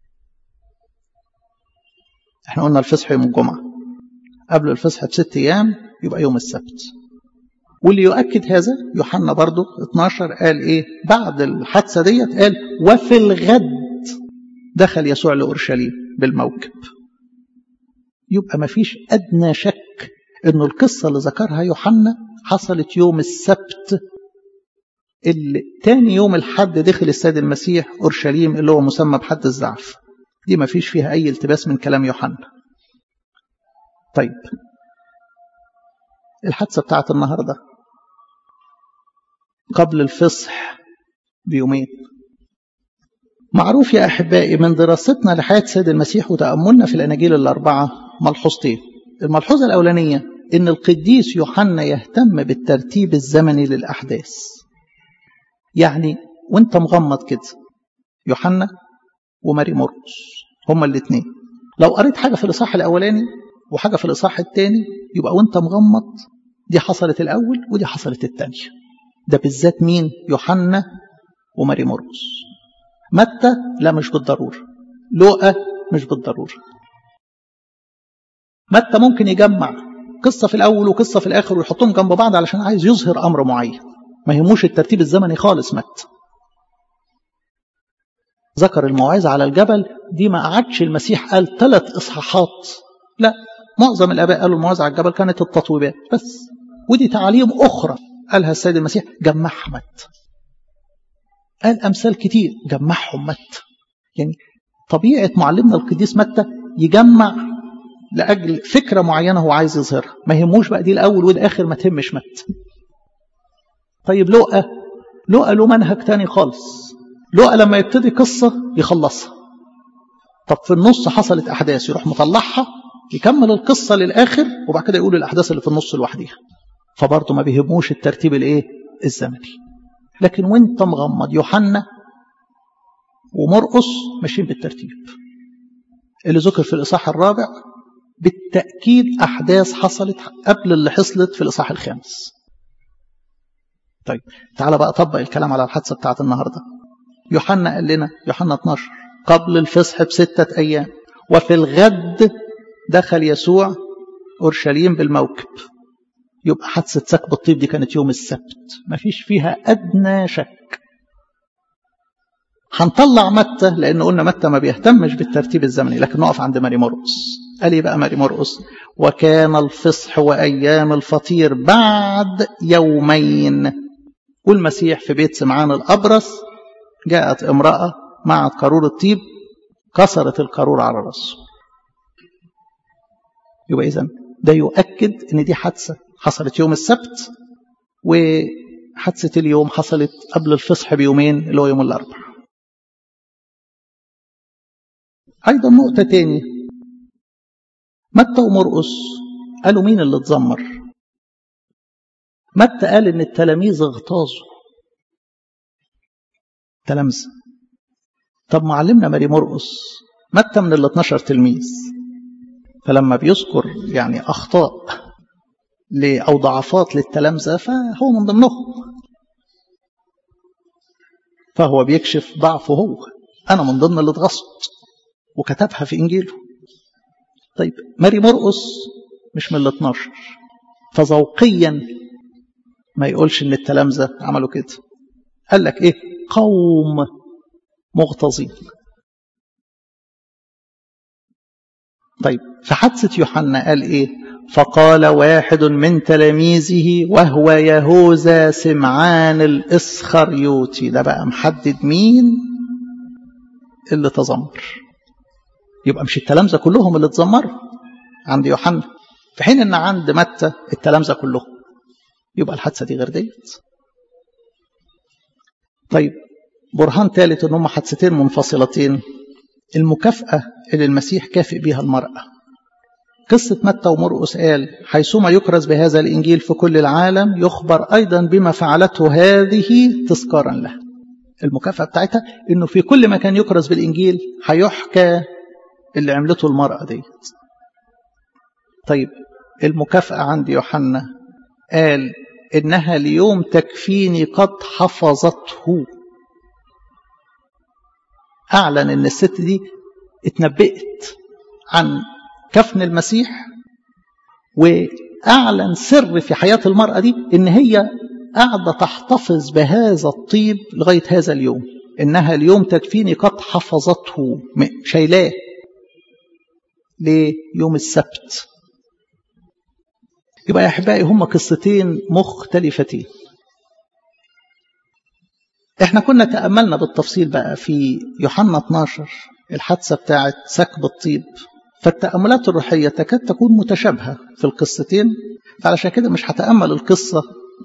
احنا قلنا الفصح يوم الجمعة قبل الفصح بست ايام يبقى يوم السبت واللي يؤكد هذا يوحنا برضو 12 قال ايه بعد الحادثة ديت قال وفي الغد دخل يسوع لأورشليم بالموكب يبقى ما فيش أدنى شك انه القصة اللي ذكرها يوحنا حصلت يوم السبت اللي تاني يوم الحد دخل السيد المسيح أورشليم اللي هو مسمى بحد الزعف دي ما فيش فيها أي التباس من كلام يوحنا طيب الحادثة بتاعت النهاردة قبل الفصح بيومين معروف يا أحبائي من دراستنا لحياة السيد المسيح وتأملنا في الأناجيل الأربعة ملحوظتين الملحوظة الأولانية إن القديس يوحنا يهتم بالترتيب الزمني للأحداث يعني وانت مغمض كده يوحنا وماري مرقس هما الاثنين لو قريت حاجة في الإصحاح الأولاني وحاجة في الإصحاح الثاني يبقى وانت مغمض دي حصلت الأول ودي حصلت الثانية ده بالذات مين يوحنا وماري مرقس متى لا مش بالضرورة لوقا مش بالضرورة متى ممكن يجمع قصة في الأول وقصة في الآخر ويحطهم جنب بعض علشان عايز يظهر أمر معين ما يهموش الترتيب الزمني خالص متى ذكر الموعظة على الجبل دي ما قعدش المسيح قال ثلاث إصحاحات لا معظم الآباء قالوا الموعظة على الجبل كانت التطويبات بس ودي تعاليم أخرى قالها السيد المسيح جمعها متى قال أمثال كتير جمعهم متى يعني طبيعة معلمنا القديس متى يجمع لأجل فكرة معينة هو عايز يظهرها ما يهموش بقى دي الأول والآخر ما تهمش متى طيب لقى لقى له منهج تاني خالص لقى لما يبتدي قصة يخلصها طب في النص حصلت أحداث يروح مطلعها يكمل القصة للآخر وبعد كده يقول الأحداث اللي في النص لوحديها فبرضه ما بيهموش الترتيب الايه الزمني لكن وانت مغمض يوحنا ومرقس ماشيين بالترتيب اللي ذكر في الإصحاح الرابع بالتأكيد أحداث حصلت قبل اللي حصلت في الإصحاح الخامس طيب تعال بقى طبق الكلام على الحادثة بتاعت النهاردة يوحنا قال لنا يوحنا 12 قبل الفصح بستة أيام وفي الغد دخل يسوع أورشليم بالموكب يبقى حادثة سكب الطيب دي كانت يوم السبت ما فيش فيها أدنى شك هنطلع متى لأن قلنا متى ما بيهتمش بالترتيب الزمني لكن نقف عند ماري مرقس قال ايه بقى ماري مرقس وكان الفصح وأيام الفطير بعد يومين والمسيح في بيت سمعان الأبرص جاءت امرأة معت قارور الطيب كسرت القارور على رأسه يبقى إذن ده يؤكد ان دي حادثة حصلت يوم السبت وحادثة اليوم حصلت قبل الفصح بيومين اللي هو يوم الأربعاء أيضا نقطة تاني متى ومرقس قالوا مين اللي اتذمر متى قال ان التلاميذ اغتاظوا تلامذة طب معلمنا ماري مرقس متى من ال 12 تلميذ فلما بيذكر يعني أخطاء أو ضعفات للتلامذة فهو من ضمنهم فهو بيكشف ضعفه هو أنا من ضمن اللي اتغصت وكتبها في إنجيله طيب ماري مرقس مش من ال 12 فذوقيا ما يقولش ان التلامذة عملوا كده قال لك ايه قوم مغتاظين طيب في حادثة يوحنا قال ايه فقال واحد من تلاميذه وهو يهوذا سمعان الاسخريوطي ده بقى محدد مين اللي تذمر يبقى مش التلامذة كلهم اللي اتذمروا عند يوحنا في حين ان عند متى التلامذة كلهم يبقى الحادثة دي غير ديت طيب برهان ثالث ان هم حادثتين منفصلتين المكافأة اللي المسيح كافئ بها المرأة قصة متى ومرقس قال حيثما يكرز بهذا الإنجيل في كل العالم يخبر أيضا بما فعلته هذه تذكارا له المكافأة بتاعتها إنه في كل مكان يكرز بالإنجيل هيحكى اللي عملته المرأة ديت طيب المكافأة عند يوحنا قال إنها اليوم تكفيني قد حفظته أعلن إن الست دي اتنبأت عن كفن المسيح وأعلن سر في حياة المرأة دي إن هي قاعدة تحتفظ بهذا الطيب لغاية هذا اليوم إنها اليوم تكفيني قد حفظته شايلاه ليوم السبت يبقى يا أحبائي هما قصتين مختلفتين احنا كنا تأملنا بالتفصيل بقى في يوحنا 12 الحادثة بتاعت سكب الطيب فالتأملات الروحية تكاد تكون متشابهة في القصتين فعلشان كده مش هتأمل القصة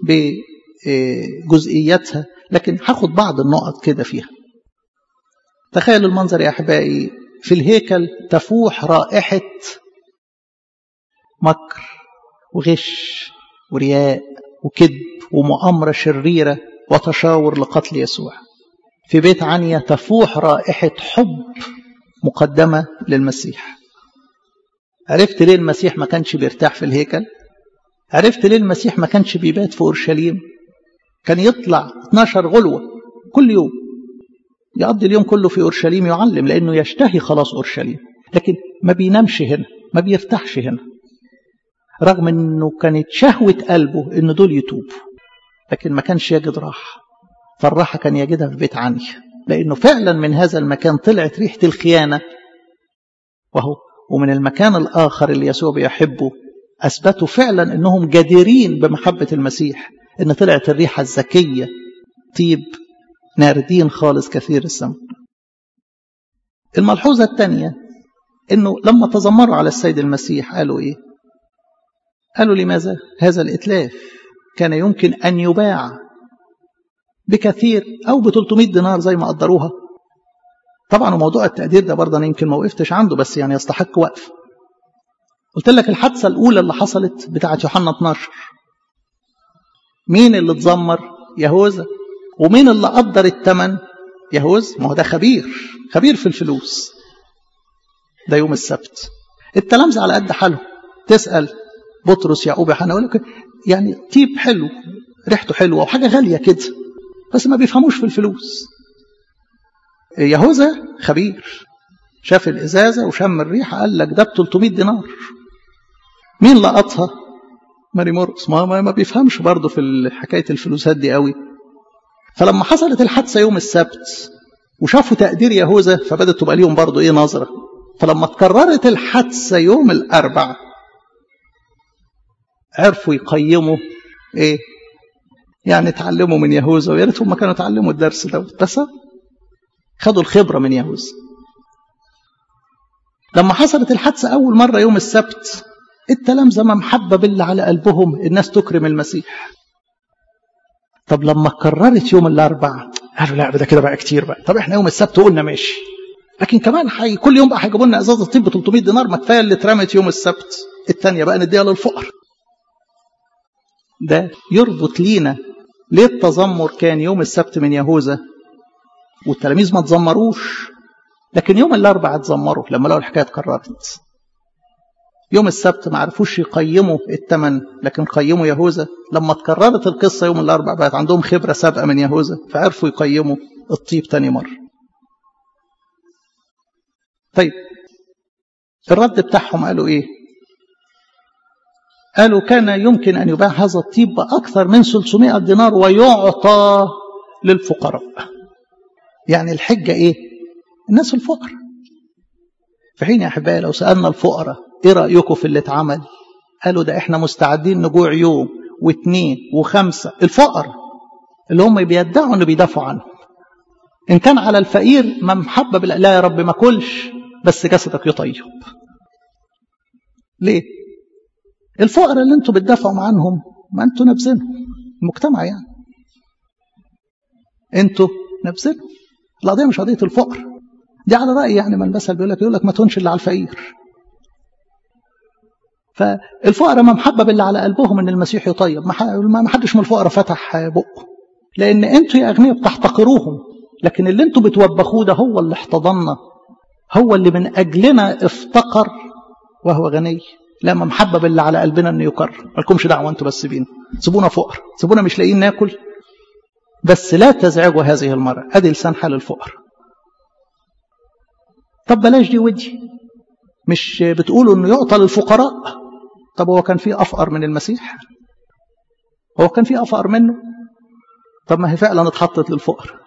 بجزئياتها لكن هاخد بعض النقط كده فيها تخيلوا المنظر يا أحبائي في الهيكل تفوح رائحة مكر وغش ورياء وكذب ومؤامرة شريرة وتشاور لقتل يسوع في بيت عنيا تفوح رائحة حب مقدمة للمسيح عرفت ليه المسيح ما كانش بيرتاح في الهيكل عرفت ليه المسيح ما كانش بيبات في أورشليم كان يطلع 12 غلوة كل يوم يقضي اليوم كله في أورشليم يعلم لأنه يشتهي خلاص أورشليم لكن ما بينامش هنا ما بيرتاحش هنا رغم أنه كانت شهوة قلبه أن دول يتوبوا لكن ما كانش يجد راحة فالراحة كان يجدها في بيت عني لأنه فعلا من هذا المكان طلعت ريحة الخيانة وهو ومن المكان الآخر اللي يسوع بيحبه أثبتوا فعلا أنهم جديرين بمحبة المسيح أن طلعت الريحة الزكية طيب ناردين خالص كثير السماء الملحوظة الثانية أنه لما تذمروا على السيد المسيح قالوا إيه قالوا لماذا هذا الإتلاف كان يمكن أن يباع بكثير أو ب 300 دينار زي ما قدروها طبعا وموضوع التقدير ده برضه أنا يمكن ما وقفتش عنده بس يعني يستحق وقف قلت لك الحادثة الأولى اللي حصلت بتاعت يوحنا 12 مين اللي اتذمر يهوذا ومين اللي قدر الثمن يهوذا ما هو ده خبير خبير في الفلوس ده يوم السبت التلامذة على قد حالهم تسأل بطرس يعقوب يوحنا يقول لك يعني طيب حلو ريحته حلوه وحاجه غاليه كده بس ما بيفهموش في الفلوس يهوذا خبير شاف الازازه وشم الريحه قال لك ده ب 300 دينار مين لقطها ماري مورس ما, ما, ما بيفهمش برضه في حكايه الفلوسات دي قوي فلما حصلت الحادثه يوم السبت وشافوا تقدير يهوذا فبدت تبقى ليهم برضه ايه نظره فلما تكررت الحادثه يوم الاربعاء عرفوا يقيموا ايه يعني اتعلموا من يهوذا ويا ريت هم كانوا اتعلموا الدرس دوت بس خدوا الخبره من يهوذا لما حصلت الحادثه اول مره يوم السبت التلامذه ما محبه بالله على قلبهم الناس تكرم المسيح طب لما كررت يوم الاربعاء قالوا لا ده كده بقى كتير بقى طب احنا يوم السبت قلنا ماشي لكن كمان حي كل يوم بقى هيجيبوا لنا ازازه طيب ب 300 دينار ما كفايه اللي اترمت يوم السبت الثانيه بقى نديها للفقر ده يربط لينا ليه التذمر كان يوم السبت من يهوذا والتلاميذ ما تذمروش لكن يوم الاربعاء اتذمروا لما لقوا الحكايه اتكررت يوم السبت ما عرفوش يقيموا الثمن لكن قيموا يهوذا لما اتكررت القصه يوم الاربعاء بقت عندهم خبره سابقه من يهوذا فعرفوا يقيموا الطيب تاني مره طيب الرد بتاعهم قالوا ايه قالوا كان يمكن أن يباع هذا الطيب بأكثر من 300 دينار ويعطى للفقراء يعني الحجة إيه الناس الفقراء في حين يا أحبائي لو سألنا الفقراء إيه رأيكم في اللي اتعمل قالوا ده إحنا مستعدين نجوع يوم واثنين وخمسة الفقراء اللي هم بيدعوا أنه بيدافعوا عنهم إن كان على الفقير ما محبب لا يا رب ما كلش بس جسدك يطيب ليه الفقراء اللي انتوا بتدافعوا عنهم ما انتوا نابذينهم المجتمع يعني انتوا نابذينهم القضيه مش قضيه الفقر دي على راي يعني من المثل بيقول لك يقول لك ما تهونش اللي على الفقير فالفقراء ما محبب اللي على قلبهم ان المسيح يطيب ما حدش من الفقراء فتح بقه لان انتوا يا اغنياء بتحتقروهم لكن اللي انتوا بتوبخوه ده هو اللي احتضننا هو اللي من اجلنا افتقر وهو غني لا ما محبب اللي على قلبنا انه يكرر مالكمش دعوه انتوا بس بينا سيبونا فقر سيبونا مش لاقيين ناكل بس لا تزعجوا هذه المرأة ادي لسان حال الفقر طب بلاش دي ودي مش بتقولوا انه يعطى للفقراء طب هو كان في افقر من المسيح هو كان في افقر منه طب ما هي فعلا اتحطت للفقر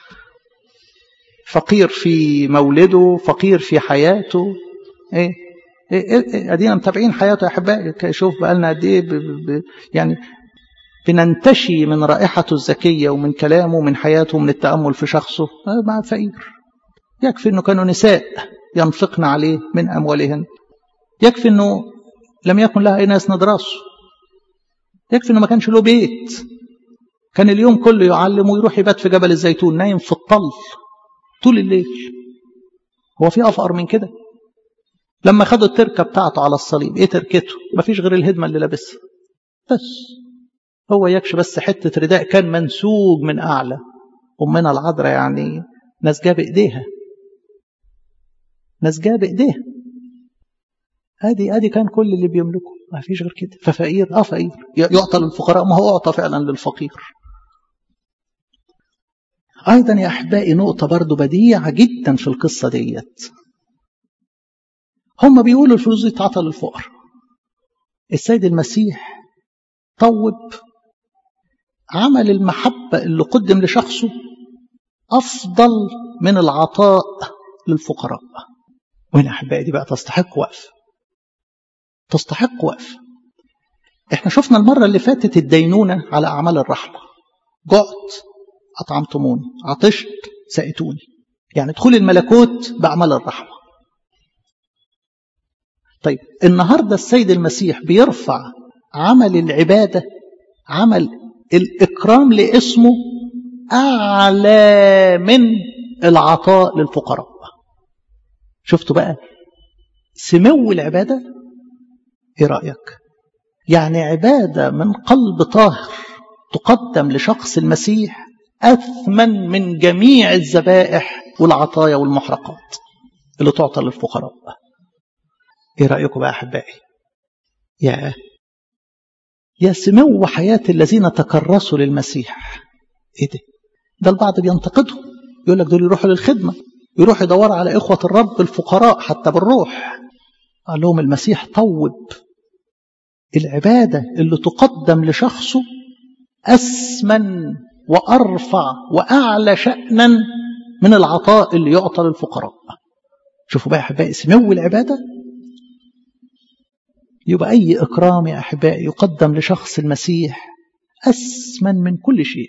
فقير في مولده فقير في حياته ايه ايه, إيه ادينا متابعين حياته يا احبائي شوف بقى لنا قد ايه يعني بننتشي من رائحته الزكيه ومن كلامه ومن حياته ومن التامل في شخصه مع فقير يكفي انه كانوا نساء ينفقن عليه من اموالهن يكفي انه لم يكن لها اي ناس ندراسه يكفي انه ما كانش له بيت كان اليوم كله يعلم ويروح يبات في جبل الزيتون نايم في الطل طول الليل هو في افقر من كده لما خدوا التركه بتاعته على الصليب ايه تركته ما فيش غير الهدمه اللي لابسها بس هو يكش بس حته رداء كان منسوج من اعلى امنا العذراء يعني نسجاه بايديها نسجاه بايديها ادي ادي كان كل اللي بيملكه ما فيش غير كده ففقير اه فقير يعطى للفقراء ما هو اعطى فعلا للفقير ايضا يا احبائي نقطه برضو بديعه جدا في القصه ديت هم بيقولوا الفلوس دي تعطى للفقر السيد المسيح طوب عمل المحبه اللي قدم لشخصه افضل من العطاء للفقراء وهنا احبائي دي بقى تستحق وقف تستحق وقف احنا شفنا المره اللي فاتت الدينونه على اعمال الرحمه جعت اطعمتموني عطشت سقيتوني يعني دخول الملكوت باعمال الرحمه طيب النهارده السيد المسيح بيرفع عمل العباده عمل الاكرام لاسمه اعلى من العطاء للفقراء شفتوا بقى سمو العباده ايه رايك يعني عباده من قلب طاهر تقدم لشخص المسيح اثمن من جميع الذبائح والعطايا والمحرقات اللي تعطى للفقراء ايه رايكم بقى احبائي يا يا سمو حياه الذين تكرسوا للمسيح ايه ده ده البعض بينتقدهم يقول لك دول يروحوا للخدمه يروح يدور على اخوه الرب الفقراء حتى بالروح قال لهم المسيح طوب العباده اللي تقدم لشخصه اثمن وارفع واعلى شانا من العطاء اللي يعطى للفقراء شوفوا بقى يا احبائي سمو العباده يبقى اي اكرام يا احبائي يقدم لشخص المسيح اثمن من كل شيء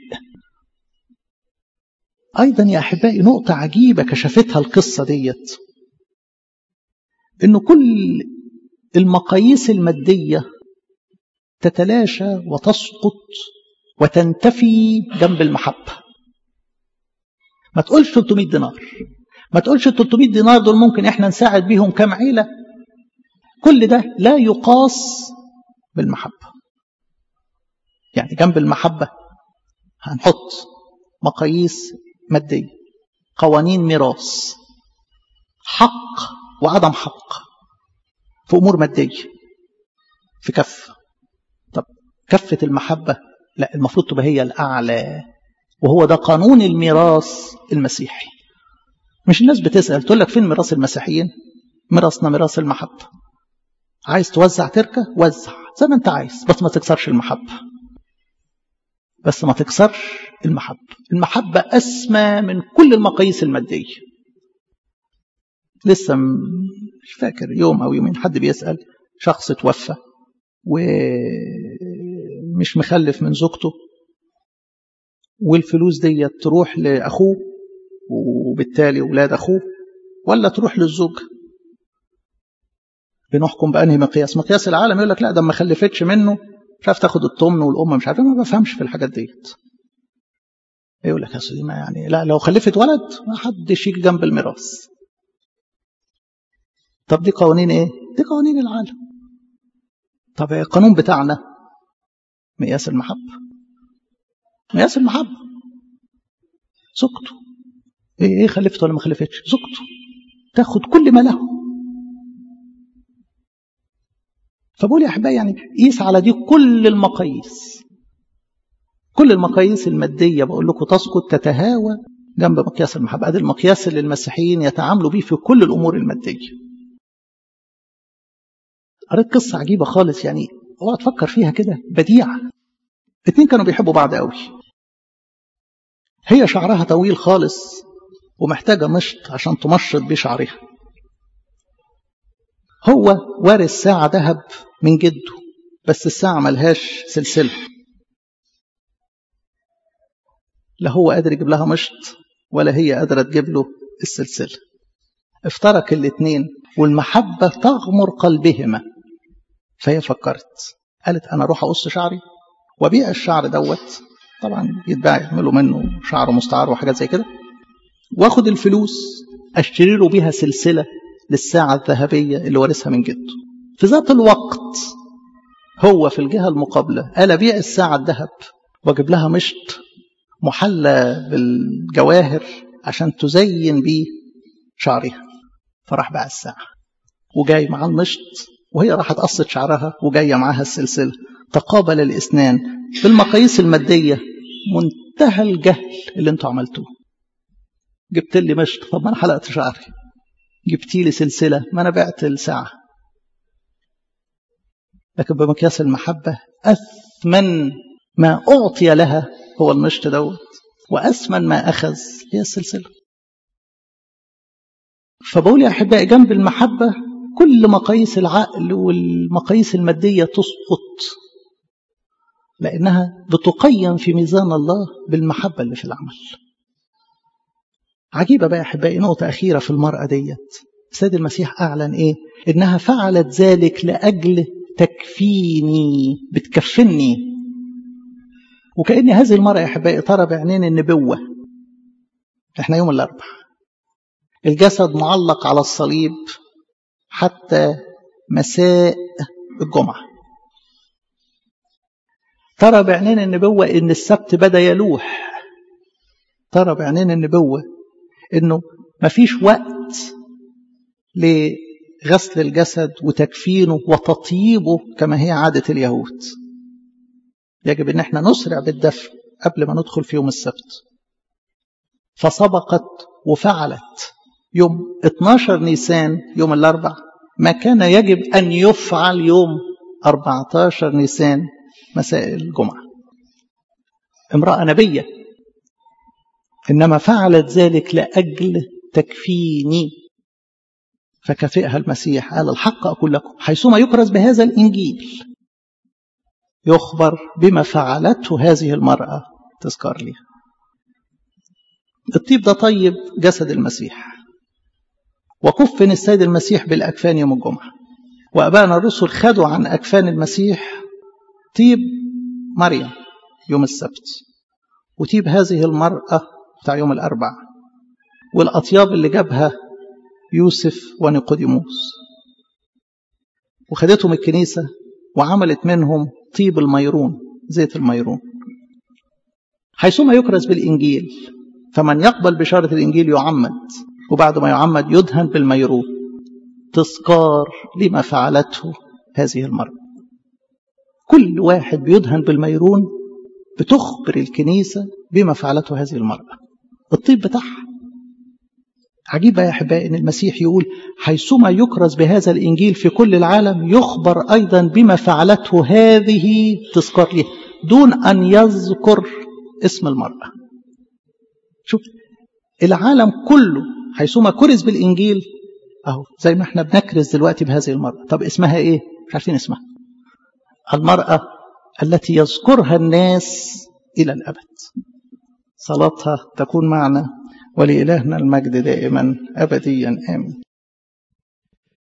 ايضا يا احبائي نقطه عجيبه كشفتها القصه ديت انه كل المقاييس الماديه تتلاشى وتسقط وتنتفي جنب المحبة ما تقولش 300 دينار ما تقولش 300 دينار دول ممكن احنا نساعد بيهم كم عيلة كل ده لا يقاس بالمحبة يعني جنب المحبة هنحط مقاييس مادية قوانين ميراث حق وعدم حق في أمور مادية في كف طب كفة المحبة لا المفروض تبقى هي الأعلى وهو ده قانون الميراث المسيحي مش الناس بتسأل تقول لك فين ميراث المسيحيين ميراثنا ميراث المحبة عايز توزع تركة وزع زي ما انت عايز بس ما تكسرش المحبة بس ما تكسرش المحبة المحبة أسمى من كل المقاييس المادية لسه مش فاكر يوم أو يومين حد بيسأل شخص توفى ومش مخلف من زوجته والفلوس دي تروح لأخوه وبالتالي ولاد أخوه ولا تروح للزوج بنحكم بأنهي مقياس مقياس العالم يقول لك لا ده ما خلفتش منه مش عارف تاخد الطمن والأم مش عارف ما بفهمش في الحاجات ديت يقول لك يا سيدي ما يعني لا لو خلفت ولد ما حدش يجي جنب الميراث طب دي قوانين ايه دي قوانين العالم طب القانون بتاعنا مقياس المحبة مقياس المحبة زوجته ايه ايه خلفت ولا ما خلفتش زوجته تاخد كل ما له فبقول يا أحبائي يعني قيس على دي كل المقاييس كل المقاييس المادية بقول لكم تسقط تتهاوى جنب مقياس المحبة هذا المقياس اللي المسيحيين يتعاملوا به في كل الأمور المادية قريت قصة عجيبة خالص يعني اوعى تفكر فيها كده بديعة اتنين كانوا بيحبوا بعض قوي هي شعرها طويل خالص ومحتاجة مشط عشان تمشط بيه شعرها هو وارث ساعة ذهب من جده بس الساعة ملهاش سلسلة لا هو قادر يجيب لها مشط ولا هي قادرة تجيب له السلسلة افترق الاتنين والمحبة تغمر قلبهما فهي فكرت قالت أنا أروح أقص شعري وبيع الشعر دوت طبعا يتباع يعملوا منه شعر مستعار وحاجات زي كده واخد الفلوس اشتري له بيها سلسلة للساعة الذهبية اللي وارثها من جده في ذات الوقت هو في الجهة المقابلة قال أبيع الساعة الذهب واجيب لها مشط محلى بالجواهر عشان تزين بيه شعرها فراح باع الساعة وجاي معاه المشط وهي راحت قصت شعرها وجاية معاها السلسلة تقابل الاثنان بالمقاييس المادية منتهى الجهل اللي انتوا عملتوه جبت لي مشط طب ما انا حلقت شعري جبت لي سلسلة ما انا بعت الساعة لكن بمقياس المحبة أثمن ما أعطي لها هو المشط دوت وأثمن ما أخذ هي السلسلة فبقول يا أحبائي جنب المحبة كل مقاييس العقل والمقاييس المادية تسقط لأنها بتقيم في ميزان الله بالمحبة اللي في العمل عجيبة بقى يا أحبائي نقطة أخيرة في المرأة ديت السيد المسيح أعلن إيه إنها فعلت ذلك لأجل تكفيني بتكفني وكأن هذه المرأة يا أحبائي ترى بعينين النبوة إحنا يوم الأربع الجسد معلق على الصليب حتى مساء الجمعة ترى بعينين النبوة إن السبت بدأ يلوح ترى بعينين النبوة إنه مفيش وقت لغسل الجسد وتكفينه وتطييبه كما هي عادة اليهود يجب إن احنا نسرع بالدفن قبل ما ندخل في يوم السبت فسبقت وفعلت يوم 12 نيسان يوم الأربع ما كان يجب أن يفعل يوم 14 نيسان مساء الجمعة امرأة نبية إنما فعلت ذلك لأجل تكفيني فكفئها المسيح قال الحق أقول لكم حيثما يكرز بهذا الإنجيل يخبر بما فعلته هذه المرأة تذكر لها الطيب ده طيب جسد المسيح وكفن السيد المسيح بالأكفان يوم الجمعة وأبانا الرسل خدوا عن أكفان المسيح طيب مريم يوم السبت وطيب هذه المرأة بتاع يوم الأربع والأطياب اللي جابها يوسف ونيقوديموس وخدتهم الكنيسة وعملت منهم طيب الميرون زيت الميرون حيثما يكرز بالإنجيل فمن يقبل بشارة الإنجيل يعمد وبعد ما يعمد يدهن بالميرون تذكار لما فعلته هذه المرأة كل واحد بيدهن بالميرون بتخبر الكنيسة بما فعلته هذه المرأة الطيب بتاعها عجيبة يا أحبائي إن المسيح يقول حيثما يكرز بهذا الإنجيل في كل العالم يخبر أيضا بما فعلته هذه تذكر له دون أن يذكر اسم المرأة شوف العالم كله حيثما كرز بالإنجيل أهو زي ما احنا بنكرز دلوقتي بهذه المرأة طب اسمها إيه؟ مش عارفين اسمها المرأة التي يذكرها الناس إلى الأبد صلاتها تكون معنا ولإلهنا المجد دائما أبديا آمين